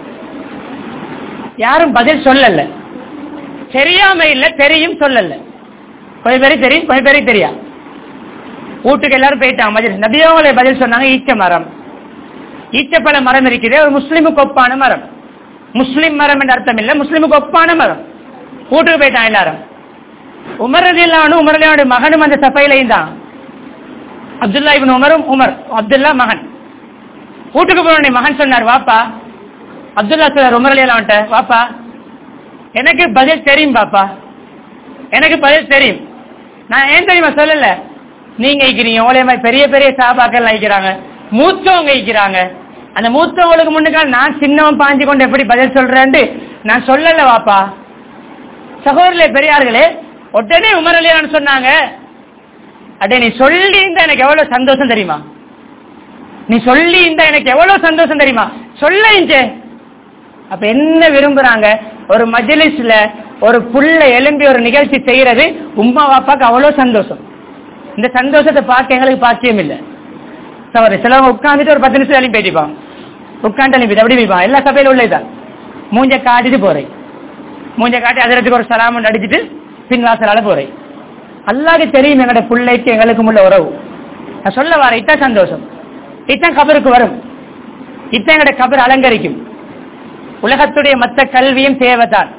யாரும் பதில் சொல்லல தெரியாம இல்ல தெரியும் சொல்லல கொஞ்சம் பேருக்கு தெரியும் கொஞ்சம் பேருக்கு தெரியா வீட்டுக்கு எல்லாரும் போயிட்டாங்க மஜில் நபியவங்களே பதில் சொன்னாங்க ஈச்ச மரம் ஈச்சப்பழ மரம் இருக்குது ஒரு முஸ்லிமுக்கு ஒப்பான மரம் முஸ்லிம் மரம் என்ற அர்த்தம் இல்ல முஸ்லிமுக்கு ஒப்பான மரம் வீட்டுக்கு போயிட்டான் எல்லாரும் உமரதில்லானும் உமரதிலானுடைய மகனும் அந்த சபையிலையும் தான் அப்துல்லா இபின் உமரும் உமர் அப்துல்லா மகன் வீட்டுக்கு போன மகன் சொன்னார் வாப்பா அப்துல்லா சார் உமர் அலியலான்ட்ட வாப்பா எனக்கு பதில் தெரியும் பாப்பா எனக்கு பதில் தெரியும் நான் ஏன் தெரியுமா சொல்லல நீங்க இருக்கிறீங்க உங்களே மாதிரி பெரிய பெரிய சாபாக்கள் இருக்கிறாங்க மூத்தவங்க இருக்கிறாங்க அந்த மூத்தவங்களுக்கு முன்னுக்கால் நான் சின்னவன் பாஞ்சு கொண்டு எப்படி பதில் சொல்றேன்னு நான் சொல்லல வாப்பா சகோதரர்களே பெரியார்களே உடனே உமரலியான்னு சொன்னாங்க அடே நீ சொல்லி இருந்தா எனக்கு எவ்வளவு சந்தோஷம் தெரியுமா நீ சொல்லி இருந்தா எனக்கு எவ்வளவு சந்தோஷம் தெரியுமா சொல்ல இஞ்சே அப்ப என்ன விரும்புறாங்க ஒரு மஜலிஸ்ல ஒரு புள்ள எலும்பி ஒரு நிகழ்ச்சி செய்யறது உமா வாப்பாக்கு அவ்வளவு சந்தோஷம் இந்த சந்தோஷத்தை பார்க்க எங்களுக்கு பாக்கியம் இல்லை சவரி சிலவங்க உட்காந்துட்டு ஒரு பத்து நிமிஷம் எழுப்பி பேட்டிப்பாங்க உட்காந்து எழுப்பி அப்படி வைப்பான் எல்லா சபையில உள்ளதுதான் மூஞ்ச காட்டிட்டு போறேன் மூஞ்ச காட்டி அதிரத்துக்கு ஒரு சலாமம் அடிச்சுட்டு பின் வாசலால போறேன் அல்லாது தெரியும் எங்களோட பிள்ளைக்கு எங்களுக்கும் உள்ள உறவு நான் சொல்ல வர இத்தான் சந்தோஷம் இத்தான் கபருக்கு வரும் இத்தான் எங்களோட கபர் அலங்கரிக்கும் உலகத்துடைய மற்ற கல்வியும் தேவைதான்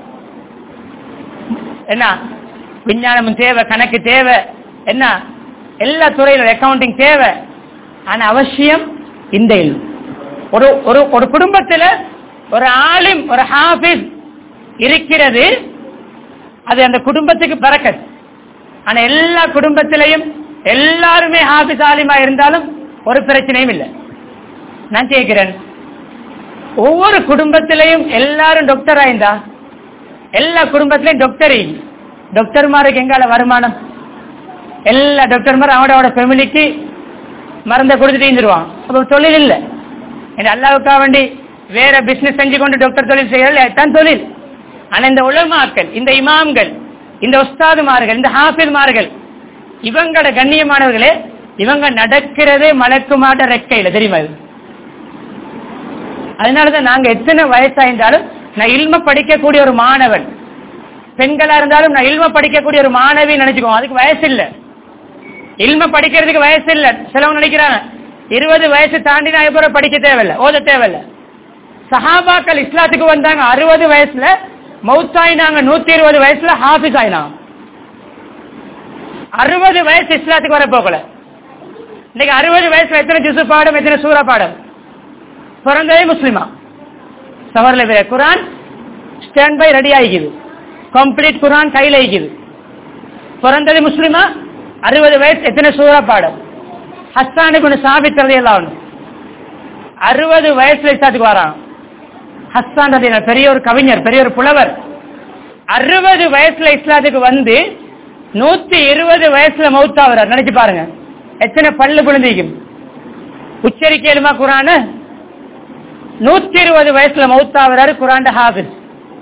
என்ன விஞ்ஞானமும் தேவை கணக்கு தேவை என்ன எல்லா துறையிலும் அக்கவுண்டிங் தேவை ஆனா அவசியம் இந்த இல்மு ஒரு ஒரு ஒரு குடும்பத்துல ஒரு ஆளும் ஒரு ஹாஃபிஸ் இருக்கிறது அது அந்த குடும்பத்துக்கு பறக்கத் ஆனா எல்லா குடும்பத்திலையும் எல்லாருமே ஹாஃபிஸ் ஆலிமா இருந்தாலும் ஒரு பிரச்சனையும் இல்லை நான் கேட்கிறேன் ஒவ்வொரு குடும்பத்திலையும் எல்லாரும் டாக்டர் ஆயிருந்தா எல்லா குடும்பத்திலையும் டாக்டர் டாக்டர்மாருக்கு எங்கால வருமானம் எல்லா டாக்டர்மாரும் அவட அவட ஃபேமிலிக்கு மருந்தை கொடுத்துட்டு இருந்துருவான் அப்ப தொழில் இல்லை இந்த அல்லாவுக்கா வேண்டி வேற பிசினஸ் செஞ்சு கொண்டு டாக்டர் தொழில் செய்யறல தான் தொழில் ஆனா இந்த உலமாக்கள் இந்த இமாம்கள் இந்த உஸ்தாதுமார்கள் இந்த ஹாஃபில்மார்கள் இவங்களோட கண்ணியமானவர்களே இவங்க நடக்கிறதே மலக்குமாட்ட ரெக்கையில தெரியுமா இது அதனாலதான் நாங்க எத்தனை வயசாயிருந்தாலும் நான் இல்ம படிக்கக்கூடிய ஒரு மாணவன் பெண்களா இருந்தாலும் நான் இல்ம படிக்கக்கூடிய ஒரு மாணவி நினைச்சுக்கோ அதுக்கு வயசு இல்ல இல்ம படிக்கிறதுக்கு வயசு இல்ல சிலவங்க நினைக்கிறாங்க இருபது வயசு தாண்டி நான் எப்போ படிக்க தேவையில்ல ஓத தேவையில்ல சஹாபாக்கள் இஸ்லாத்துக்கு வந்தாங்க அறுபது வயசுல மௌத்தாயினாங்க நூத்தி இருபது வயசுல ஹாபிஸ் ஆயினாங்க அறுபது வயசு இஸ்லாத்துக்கு வர போகல இன்னைக்கு அறுபது வயசுல எத்தனை ஜுசு பாடம் எத்தனை சூரா பாடம் பிறந்ததே முஸ்லிமா சவர்ல வேற குரான் ஸ்டாண்ட் பை ரெடி ஆகிக்குது கம்ப்ளீட் குரான் கையில் ஆகிக்குது பிறந்தது முஸ்லிமா அறுபது வயசு எத்தனை சூரா பாடம் ஹஸ்தானுக்கு சாபித் ரதி எல்லாம் அறுபது வயசுல இஸ்லாத்துக்கு வரான் ஹஸ்தான் ரதி பெரிய ஒரு கவிஞர் பெரிய ஒரு புலவர் அறுபது வயசுல இஸ்லாத்துக்கு வந்து நூத்தி இருபது வயசுல மௌத்தாகிறார் நினைச்சு பாருங்க எத்தனை பல்லு விழுந்திக்கும் உச்சரிக்கலுமா குரான நூத்தி இருபது வயசுல மௌத்தாகிறாரு குரான் ஹாஃபிஸ்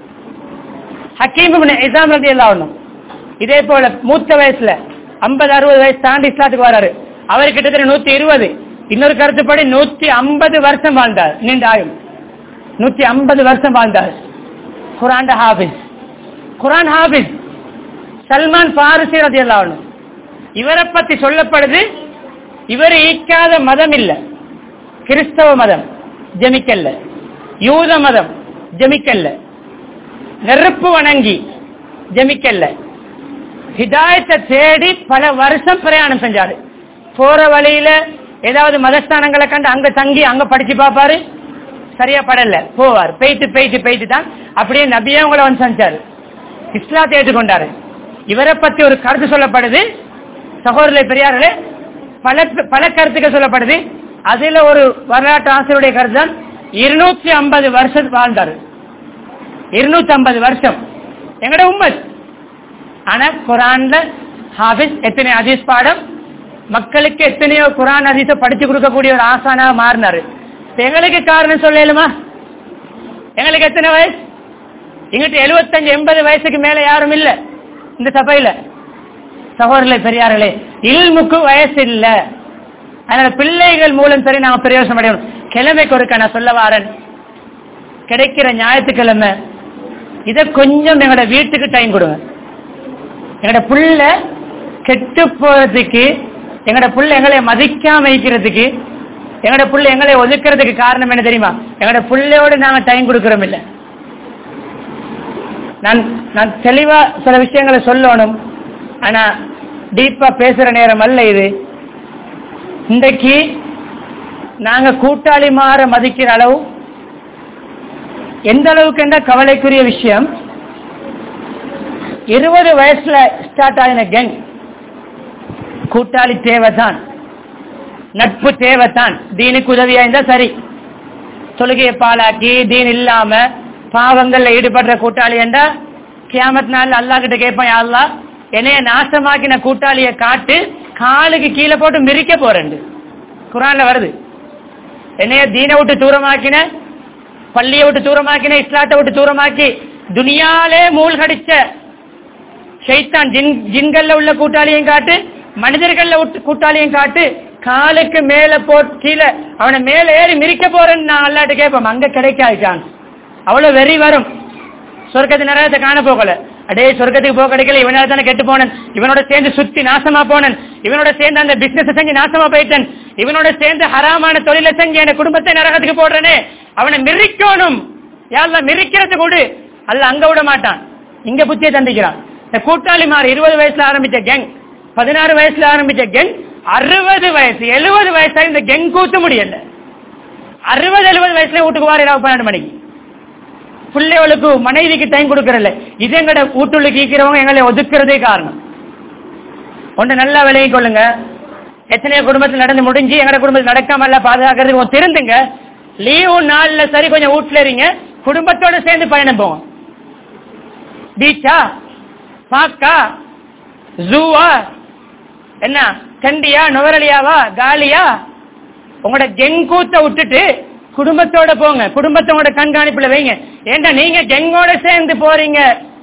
ஹக்கீம் இசாம் ரதி எல்லாம் இதே போல மூத்த வயசுல ஐம்பது அறுபது வயசு தாண்டி இஸ்லாத்துக்கு வராரு அவர் கிட்டத்தட்ட நூத்தி இருபது இன்னொரு கருத்துப்படி நூத்தி ஐம்பது வருஷம் வாழ்ந்தார் நீண்ட ஆயும் நூத்தி ஐம்பது வருஷம் வாழ்ந்தார் குரான் ஹாபிஸ் குரான் ஹாபிஸ் சல்மான் பாரிசி ரதி எல்லாம் இவரை பத்தி சொல்லப்படுது இவர் ஈக்காத மதம் இல்ல கிறிஸ்தவ மதம் ஜமிக்கல்ல யூத மதம் ஜமிக்கல்ல நெருப்பு வணங்கி ஜமிக்கல்ல ஹிதாயத்தை தேடி பல வருஷம் பிரயாணம் செஞ்சாரு போற வழியில ஏதாவது மதஸ்தானங்களை கண்டு அங்க தங்கி அங்க படிச்சு பாப்பாரு சரியா படல போவார் பெய்த்து பெய்த்து பெய்த்து தான் அப்படியே நபியே உங்களை வந்து செஞ்சாரு இஸ்லாத்தை ஏற்றுக்கொண்டாரு இவரை பத்தி ஒரு கருத்து சொல்லப்படுது சகோதரர்களை பெரியார்களே பல பல கருத்துக்கள் சொல்லப்படுது அதுல ஒரு வரலாற்று ஆசிரியருடைய கருத்து தான் இருநூத்தி ஐம்பது வருஷம் வாழ்ந்தாரு இருநூத்தி ஐம்பது வருஷம் எங்கட உம்மத் ஆனா குரான்ல ஹாபிஸ் எத்தனை ஹதீஸ் பாடம் மக்களுக்கு எத்தனையோ குரான் ஹதீஸ படிச்சு கொடுக்கக்கூடிய ஒரு ஆசானாக மாறினாரு எங்களுக்கு காரணம் சொல்லலுமா எங்களுக்கு எத்தனை வயசு எங்கிட்ட எழுபத்தஞ்சு எண்பது வயசுக்கு மேல யாரும் இல்ல இந்த சபையில சகோதரர்களே பெரியார்களே இல்முக்கு வயசு இல்ல அதனால பிள்ளைகள் மூலம் சரி நாம பிரயோசனம் அடையணும் கிழமைக்கு ஒருக்க நான் சொல்ல வாரன் கிடைக்கிற ஞாயிற்றுக்கிழமை இத கொஞ்சம் எங்களோட வீட்டுக்கு டைம் கொடுங்க எங்களோட புள்ள கெட்டு போறதுக்கு எங்களோட புள்ள எங்களை மதிக்காம வைக்கிறதுக்கு எங்களோட புள்ள எங்களை ஒதுக்குறதுக்கு காரணம் என்ன தெரியுமா எங்களோட புள்ளையோடு நாங்க டைம் கொடுக்கறோம் இல்ல நான் நான் தெளிவா சில விஷயங்களை சொல்லணும் ஆனா டீப்பா பேசுற நேரம் அல்ல இது இன்றைக்கு நாங்க கூட்டாளி மாற மதிக்கிற அளவு எந்த அளவுக்கு என்ற கவலைக்குரிய விஷயம் இருபது வயசுல ஸ்டார்ட் ஆகின கேங் கூட்டாளி தேவைதான் நட்பு தேவைதான் தீனுக்கு உதவியா இருந்தா சரி தொழுகையை பாலாக்கி தீன் இல்லாம பாவங்கள்ல ஈடுபடுற கூட்டாளி என்றா கியாமத் நாள் அல்லா கிட்ட கேட்பான் அல்லா என்னைய நாசமாக்கின கூட்டாளிய காட்டு காலுக்கு கீழே போட்டு மிரிக்க போறேன் குரான்ல வருது என்னைய தீனை விட்டு தூரமாக்கின பள்ளியை விட்டு தூரமாக்கின இஸ்லாத்தை விட்டு தூரமாக்கி துனியாலே மூழ்கடிச்ச ஷைத்தான் ஜின் ஜின்கள்ல உள்ள கூட்டாளியும் காட்டு மனிதர்கள்ல விட்டு கூட்டாளியும் காட்டு காலுக்கு மேல போ கீழே அவனை மேல ஏறி மிரிக்க போறேன்னு நான் அல்லாட்டு கேட்போம் அங்க கிடைக்காது சான்ஸ் அவ்வளவு வெறி வரும் சொர்க்கத்து நரகத்தை காண போகல அடே சொர்க்கத்துக்கு போக கிடைக்கல இவனால தானே கெட்டு போனன் இவனோட சேர்ந்து சுத்தி நாசமா போனன் இவனோட சேர்ந்து அந்த பிசினஸ் செஞ்சு நாசமா போயிட்டேன் இவனோட சேர்ந்து ஹராமான தொழிலை செஞ்சு என் குடும்பத்தை நரகத்துக்கு போடுறனே அவனை மிரிக்கணும் யாரெல்லாம் மிரிக்கிறது கூடு அல்ல அங்க விட மாட்டான் இங்க புத்தியை தந்திக்கிறான் இந்த கூட்டாளி மாறு இருபது வயசுல ஆரம்பிச்ச கேங் பதினாறு வயசுல ஆரம்பிச்ச கேங் அறுபது வயசு எழுபது வயசா இந்த கெங் கூத்த முடியல அறுபது எழுபது வயசுல வீட்டுக்கு வார இரவு பன்னெண்டு மணிக்கு பிள்ளைகளுக்கு மனைவிக்கு டைம் கொடுக்கறதில்ல இது எங்கட வீட்டுள்ள கீக்கிறவங்க எங்களை ஒதுக்குறதே காரணம் ஒன்று நல்லா விலகி கொள்ளுங்க எத்தனையோ குடும்பத்தில் நடந்து முடிஞ்சு எங்கட குடும்பத்தில் நடக்காம எல்லாம் பாதுகாக்கிறதுக்கு கொஞ்சம் திருந்துங்க லீவு நாள்ல சரி கொஞ்சம் வீட்டுல இருங்க குடும்பத்தோட சேர்ந்து பயணம் போங்க பீச்சா பாக்கா ஜூவா என்ன கண்டியா நுவரலியாவா காலியா உங்களோட கெங்கூத்த விட்டுட்டு குடும்பத்தோட போங்க குடும்பத்தோட கண்காணிப்புல வைங்க ஏண்டா நீங்க கெங்கோட சேர்ந்து போறீங்க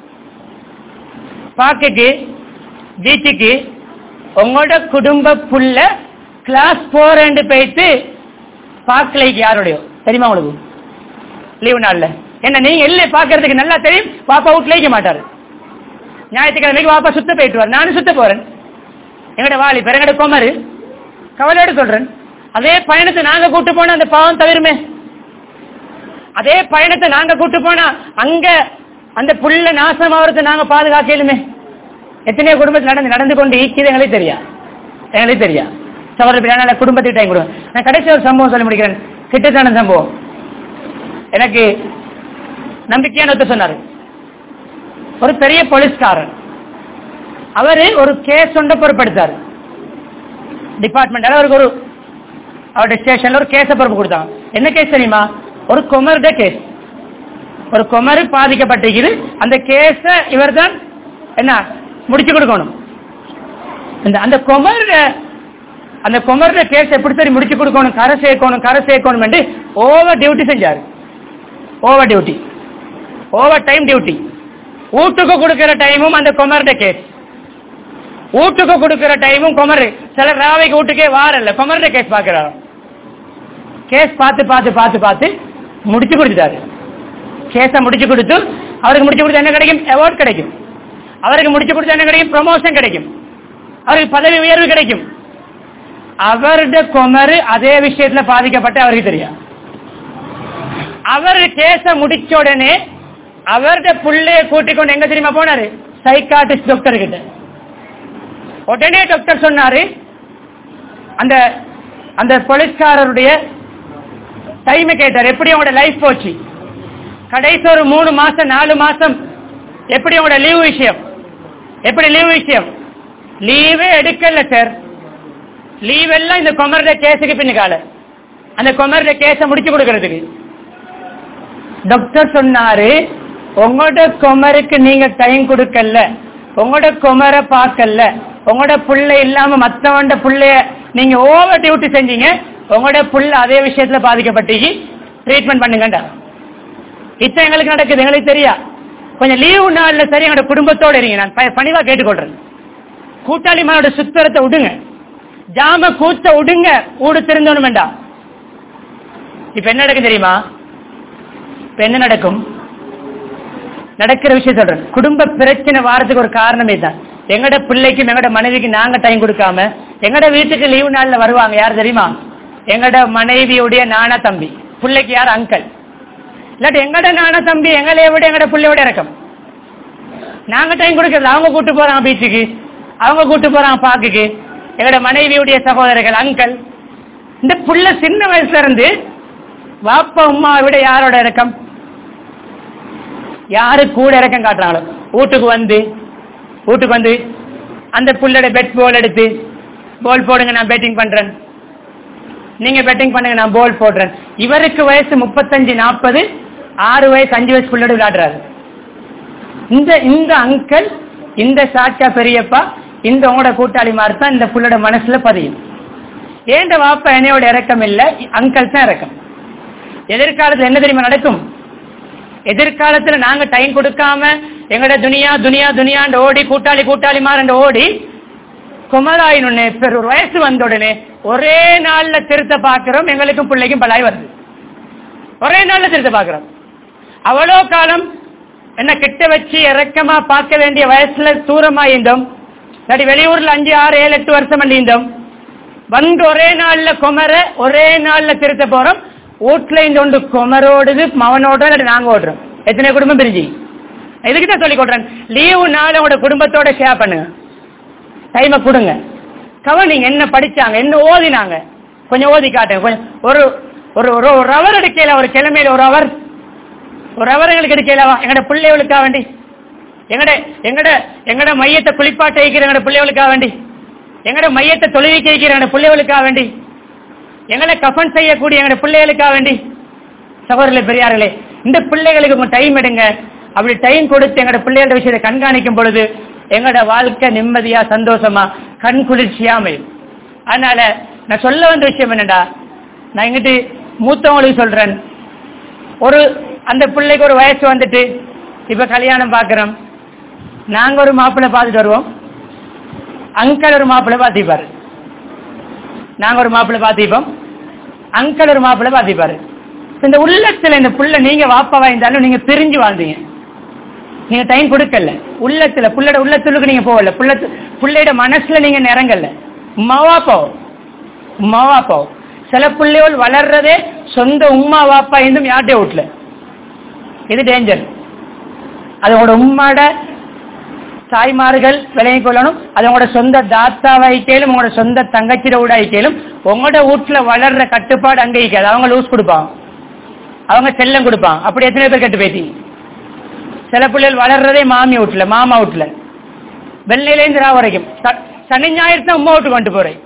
பாக்குக்கு பீச்சுக்கு உங்களோட குடும்ப புள்ள கிளாஸ் போறேன்னு போயிட்டு பார்க்கலைக்கு யாரோடய தெரியுமா உங்களுக்கு லீவு நாள்ல என்ன நீங்க இல்ல பாக்குறதுக்கு நல்லா தெரியும் பாப்பா வீட்டுல வைக்க மாட்டாரு ஞாயிற்றுக்கிழமைக்கு பாப்பா சுத்த போயிட்டு வார் நானும் சுத்த போறேன் எங்கட வாலி பெருங்கட கோமரு கவலையோட சொல்றேன் அதே பயணத்தை நாங்க கூட்டு போனா அந்த பாவம் தவிருமே அதே பயணத்தை நாங்க கூட்டு போனா அங்க அந்த புள்ள நாசம் ஆகிறத நாங்க பாதுகாக்கலுமே எத்தனையோ குடும்பத்தில் நடந்து நடந்து கொண்டு ஈக்கிது எங்களுக்கு தெரியா எங்களுக்கு தெரியா சவர பிரியாணி குடும்பத்துக்கு டைம் கொடுவேன் நான் கடைசி ஒரு சம்பவம் சொல்லி முடிக்கிறேன் கிட்டத்தான சம்பவம் எனக்கு நம்பிக்கையான ஒருத்தர் சொன்னாரு ஒரு பெரிய போலீஸ்காரர் அவரு ஒரு கேஸ் ஒன்றை பொறுப்படுத்தாரு டிபார்ட்மெண்ட் அவருக்கு ஒரு அவருடைய ஸ்டேஷன்ல ஒரு கேஸ பொறுப்பு கொடுத்தாங்க என்ன கேஸ் தெரியுமா ஒரு குமருடைய கேஸ் ஒரு குமரு பாதிக்கப்பட்டிருக்குது அந்த கேஸ இவர் தான் என்ன முடிச்சு கொடுக்கணும் இந்த அந்த குமர் அந்த குமருடைய கேஸ் எப்படி சரி முடிச்சு கொடுக்கணும் கரை சேர்க்கணும் கரை சேர்க்கணும் என்று ஓவர் டியூட்டி செஞ்சாரு over duty over time duty வீட்டுக்கு கொடுக்கிற டைமும் அந்த குமருடைய கேஸ் வீட்டுக்கு கொடுக்கிற டைமும் குமரு சில ராவைக்கு வீட்டுக்கே வாரல்ல குமருடைய கேஸ் பாக்குறாரு கேஸ் பார்த்து பார்த்து பார்த்து பார்த்து முடிச்சு கொடுத்துட்டாரு கேஸ முடிச்சு கொடுத்து அவருக்கு முடிச்சு கொடுத்து என்ன கிடைக்கும் அவார்ட் கிடைக்கும் அவருக்கு முடிச்சு கொடுத்து என்ன கிடைக்கும் ப்ரமோஷன் கிடைக்கும் அவருக்கு பதவி உயர்வு கிடைக்கும் அவருடைய குமரு அதே விஷயத்துல பாதிக்கப்பட்டு அவருக்கு தெரியும் அவர் கேஸ முடிச்ச உடனே அவருடைய புள்ளைய கூட்டிக் கொண்டு எங்க தெரியுமா போனாரு சைக்காட்டிஸ்ட் டாக்டர் கிட்ட உடனே டாக்டர் சொன்னாரு அந்த அந்த போலீஸ்காரருடைய டைம் கேட்டார் எப்படி உங்களோட லைஃப் போச்சு கடைசி ஒரு மூணு மாசம் நாலு மாசம் எப்படி உங்களோட லீவ் விஷயம் எப்படி லீவ் விஷயம் லீவே எடுக்கல சார் லீவ் எல்லாம் இந்த கொமர்ட கேஸுக்கு பின்னுக்கால அந்த கொமர்ட கேஸ முடிச்சு கொடுக்கறதுக்கு டாக்டர் சொன்னாரு உங்களோட குமருக்கு நீங்க டைம் கொடுக்கல உங்களோட குமரை பார்க்கல உங்களோட புள்ள இல்லாம மத்தவண்ட புள்ளைய நீங்க ஓவர் டியூட்டி செஞ்சீங்க உங்களோட புள்ள அதே விஷயத்துல பாதிக்கப்பட்டீங்க ட்ரீட்மெண்ட் பண்ணுங்கண்டா இப்ப எங்களுக்கு நடக்குது எங்களுக்கு தெரியா கொஞ்சம் லீவு நாள்ல சரி எங்களோட குடும்பத்தோட இருங்க நான் ப- பணிவா கேட்டுக்கொள்றேன் கூட்டாளி மானோட சுத்தரத்தை விடுங்க ஜாம கூத்த விடுங்க ஊடு திருந்தணும் வேண்டாம் இப்ப என்ன நடக்கும் தெரியுமா இப்ப என்ன நடக்கும் நடக்கிற விஷயம் சொல்றேன் குடும்ப பிரச்சனை வாரத்துக்கு ஒரு காரணமே தான் எங்கட பிள்ளைக்கும் எங்கட மனைவிக்கு நாங்க டைம் கொடுக்காம எங்கட வீட்டுக்கு லீவு நாள்ல வருவாங்க யார் தெரியுமா எங்கட மனைவியுடைய நானா தம்பி பிள்ளைக்கு யார் அங்கிள் இல்லாட்டி எங்கட நானா தம்பி எங்களைய விட எங்கட பிள்ளையோட இறக்கம் நாங்க டைம் கொடுக்கறது அவங்க கூட்டு போறாங்க பீச்சுக்கு அவங்க கூட்டு போறாங்க பாக்குக்கு எங்கட மனைவியுடைய சகோதரர்கள் அங்கிள் இந்த புள்ள சின்ன வயசுல இருந்து வாப்பா உமாவை விட யாரோட இறக்கம் யாரு கூட இறக்கம் காட்டுறாங்களோ வீட்டுக்கு வந்து வீட்டுக்கு வந்து அந்த புள்ளோட பெட் பால் எடுத்து பால் போடுங்க நான் பேட்டிங் பண்றேன் நீங்க பேட்டிங் பண்ணுங்க நான் பால் போடுறேன் இவருக்கு வயசு முப்பத்தஞ்சு நாற்பது ஆறு வயசு அஞ்சு வயசு புள்ளோட விளையாடுறாரு இந்த இந்த அங்கிள் இந்த சாச்சா பெரியப்பா இந்த உங்களோட கூட்டாளி மாதிரி தான் இந்த புள்ளோட மனசுல பதியும் ஏண்ட வாப்பா என்னையோட இறக்கம் இல்ல அங்கிள் தான் இறக்கம் எதிர்காலத்துல என்ன தெரியுமா நடக்கும் எதிர்காலத்துல நாங்க டைம் கொடுக்காம எங்கட துனியா துனியா துனியாண்டு ஓடி கூட்டாளி கூட்டாளி மாறண்டு ஓடி குமராயினு பெரு ஒரு வயசு வந்த உடனே ஒரே நாள்ல திருத்த பாக்குறோம் எங்களுக்கும் பிள்ளைக்கும் பலாய் வருது ஒரே நாள்ல திருத்த பாக்குறோம் அவ்வளோ காலம் என்ன கிட்ட வச்சு இறக்கமா பார்க்க வேண்டிய வயசுல தூரமா இருந்தோம் இல்லாட்டி வெளியூர்ல அஞ்சு ஆறு ஏழு எட்டு வருஷம் இருந்தோம் வந்து ஒரே நாள்ல குமர ஒரே நாள்ல திருத்த போறோம் வீட்டுல இந்த ஒன்று குமரோடுது மவனோட இல்லாட்டி நாங்க ஓடுறோம் எத்தனை குடும்பம் பிரிஞ்சு இதுக்கு தான் சொல்லி கொடுறேன் லீவு நாள் உங்களோட குடும்பத்தோட ஷேர் பண்ணுங்க டைமை கொடுங்க கவனிங்க என்ன படிச்சாங்க என்ன ஓதினாங்க கொஞ்சம் ஓதி காட்டுங்க கொஞ்சம் ஒரு ஒரு ஒரு ஒரு அவர் எடுக்கல ஒரு கிழமையில ஒரு அவர் ஒரு அவர் எங்களுக்கு எடுக்கலவா எங்கட பிள்ளைகளுக்காக வேண்டி எங்கட எங்கட எங்கட மையத்தை குளிப்பாட்ட வைக்கிற எங்கட பிள்ளைகளுக்காக வேண்டி எங்கட மையத்தை தொழுவிக்க வைக்கிற எங்கட பிள்ளைகளுக்காக வேண்டி எங்களை கஃபன் செய்யக்கூடிய எங்கட பிள்ளைகளுக்காக வேண்டி சகோதரர்களே பெரியார்களே இந்த பிள்ளைகளுக்கு உங்க டைம் எடுங்க அப்படி டைம் கொடுத்து எங்கட பிள்ளைகளோட விஷயத்தை கண்காணிக்கும் பொழுது எங்கட வாழ்க்கை நிம்மதியா சந்தோஷமா கண் குளிர்ச்சியா அமையும் அதனால நான் சொல்ல வந்த விஷயம் என்னடா நான் எங்கிட்டு மூத்தவங்களுக்கு சொல்றேன் ஒரு அந்த பிள்ளைக்கு ஒரு வயசு வந்துட்டு இப்ப கல்யாணம் பாக்குறோம் நாங்க ஒரு மாப்பிள்ளை பார்த்துட்டு வருவோம் அங்கிள் ஒரு மாப்பிள்ளை பார்த்திப்பாரு நாங்க ஒரு மாப்பிள்ளை பார்த்திப்போம் அங்கிள் ஒரு மாப்பிள்ளை பார்த்திப்பாரு இந்த உள்ளத்துல இந்த புள்ள நீங்க வாப்பாவா இருந்தாலும் நீங்க பிரிஞ்சு வாழ்ந்தீங்க நீங்க டைம் கொடுக்கல உள்ளத்துல புள்ளோட உள்ளத்துக்கு நீங்க போகல புள்ள புள்ளையோட மனசுல நீங்க நிறங்கல உமாவா போ உமாவா போ சில பிள்ளைகள் வளர்றதே சொந்த உமா வாப்பா இருந்தும் யார்ட்டே வீட்டுல இது டேஞ்சர் அதோட உம்மாட தாய்மார்கள் விலகிக் கொள்ளணும் அது உங்களோட சொந்த தாத்தா வைக்கலும் உங்களோட சொந்த தங்கச்சிட கூட வைக்கலும் உங்களோட வீட்டுல வளர்ற கட்டுப்பாடு அங்க இருக்காது அவங்க லூஸ் கொடுப்பாங்க அவங்க செல்லம் கொடுப்பாங்க அப்படி எத்தனை பேர் கட்டு பேசி சில பிள்ளைகள் வளர்றதே மாமி வீட்டுல மாமா வீட்டுல வெள்ளையிலேருந்து ரா வரைக்கும் ச- சனி ஞாயிறு தான் உமா வீட்டுக்கு கொண்டு போறேன்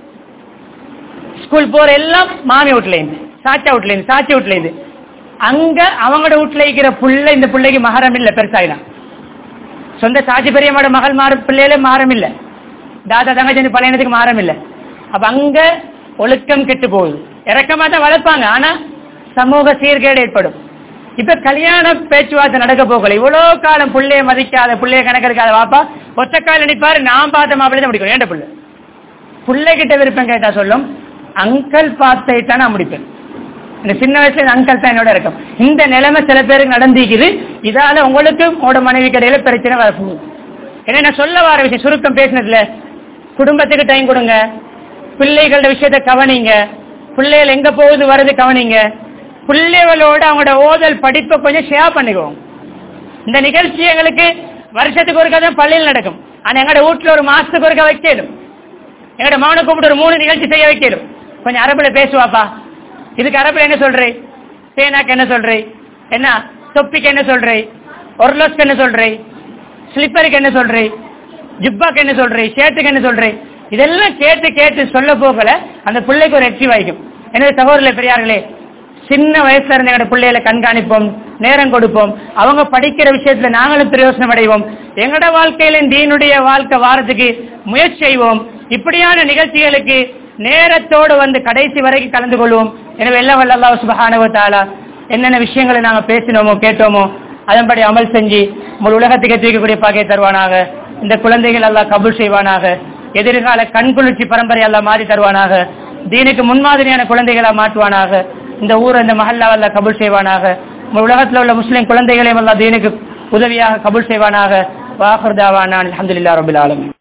ஸ்கூல் போற எல்லாம் மாமி வீட்டுல இருந்து சாச்சா வீட்டுல இருந்து சாச்சி வீட்டுல இருந்து அங்க அவங்களோட வீட்டுல இருக்கிற புள்ள இந்த பிள்ளைக்கு மகரம் இல்ல பெருசாயினா சொந்த சாட்சி பெரியம்மாட மகள் மாற பிள்ளையில மாறம் இல்ல தாத்தா தங்கச்சி பழையனத்துக்கு மாறம் இல்ல அப்ப அங்க ஒழுக்கம் கெட்டு போகுது இறக்கமா தான் வளர்ப்பாங்க ஆனா சமூக சீர்கேடு ஏற்படும் இப்ப கல்யாண பேச்சுவார்த்தை நடக்க போகல இவ்வளவு காலம் புள்ளைய மதிக்காத புள்ளைய கணக்கெடுக்காத வாப்பா ஒத்த கால நினைப்பாரு நான் பார்த்த மாப்பிள்ளை தான் முடிக்கும் ஏண்ட புள்ள பிள்ளை கிட்ட விருப்பம் கேட்டா சொல்லும் அங்கிள் பார்த்துட்டா நான் முடிப்பேன் இந்த சின்ன வயசுல இந்த அங்கிள் தான் என்னோட இருக்கும் இந்த நிலைமை சில பேருக்கு நடந்திருக்குது இதால உங்களுக்கு உங்களோட மனைவி கடையில பிரச்சனை வரப்போகுது ஏன்னா நான் சொல்ல வர விஷயம் சுருக்கம் பேசினதுல குடும்பத்துக்கு டைம் கொடுங்க பிள்ளைகளோட விஷயத்தை கவனிங்க பிள்ளைகள் எங்க போகுது வருது கவனிங்க பிள்ளைகளோட அவங்களோட ஓதல் படிப்பை கொஞ்சம் ஷேர் பண்ணிக்குவோம் இந்த நிகழ்ச்சி எங்களுக்கு வருஷத்துக்கு ஒருக்கா தான் பள்ளியில் நடக்கும் ஆனா எங்களோட வீட்டுல ஒரு மாசத்துக்கு ஒருக்கா வைக்கலும் எங்களோட மகனை கூப்பிட்டு ஒரு மூணு நிகழ்ச்சி செய்ய வைக்கலும் கொஞ்சம் அரபுல பேசுவாப்பா இதுக்கு அரபுல என்ன சொல்றே பேனாக்கு என்ன சொல்றே என்ன தொப்பிக்கு என்ன சொல்றே ஒர்லோஸ்க்கு என்ன சொல்றே ஸ்லிப்பருக்கு என்ன சொல்றே ஜிப்பாக்கு என்ன சொல்றே ஷர்ட்டுக்கு என்ன சொல்றே இதெல்லாம் கேட்டு கேட்டு சொல்ல போகல அந்த பிள்ளைக்கு ஒரு எக்டிவ் ஆயிக்கும் எனவே சகோதரர்களே பெரியார்களே சின்ன வயசுல இருந்து எங்களோட பிள்ளைகளை கண்காணிப்போம் நேரம் கொடுப்போம் அவங்க படிக்கிற விஷயத்துல நாங்களும் பிரயோசனம் அடைவோம் எங்களோட வாழ்க்கையில தீனுடைய வாழ்க்கை வாரத்துக்கு முயற்சி செய்வோம் இப்படியான நிகழ்ச்சிகளுக்கு நேரத்தோடு வந்து கடைசி வரைக்கும் கலந்து கொள்வோம் எனவே எல்லாம் வல்ல அல்லாஹ் சுபஹானஹு வ தஆலா என்னென்ன விஷயங்களை நாங்க பேசினோமோ கேட்டோமோ அதன்படி அமல் செஞ்சு உங்கள் உலகத்துக்கு எத்திரிக்கக்கூடிய பாக்கை தருவானாக இந்த குழந்தைகள் எல்லாம் கபூல் செய்வானாக எதிர்கால கண்குளிர்ச்சி பரம்பரை எல்லாம் மாறி தருவானாக தீனுக்கு முன்மாதிரியான குழந்தைகளா மாற்றுவானாக இந்த ஊர் இந்த மஹல்லாவெல்லாம் கபூல் செய்வானாக உங்கள் உலகத்தில் உள்ள முஸ்லிம் குழந்தைகளையும் எல்லாம் தீனுக்கு உதவியாக கபூல் செய்வானாக வாஹர்தாவானான் அலமதுல்லா ரபுல் ஆலமீன்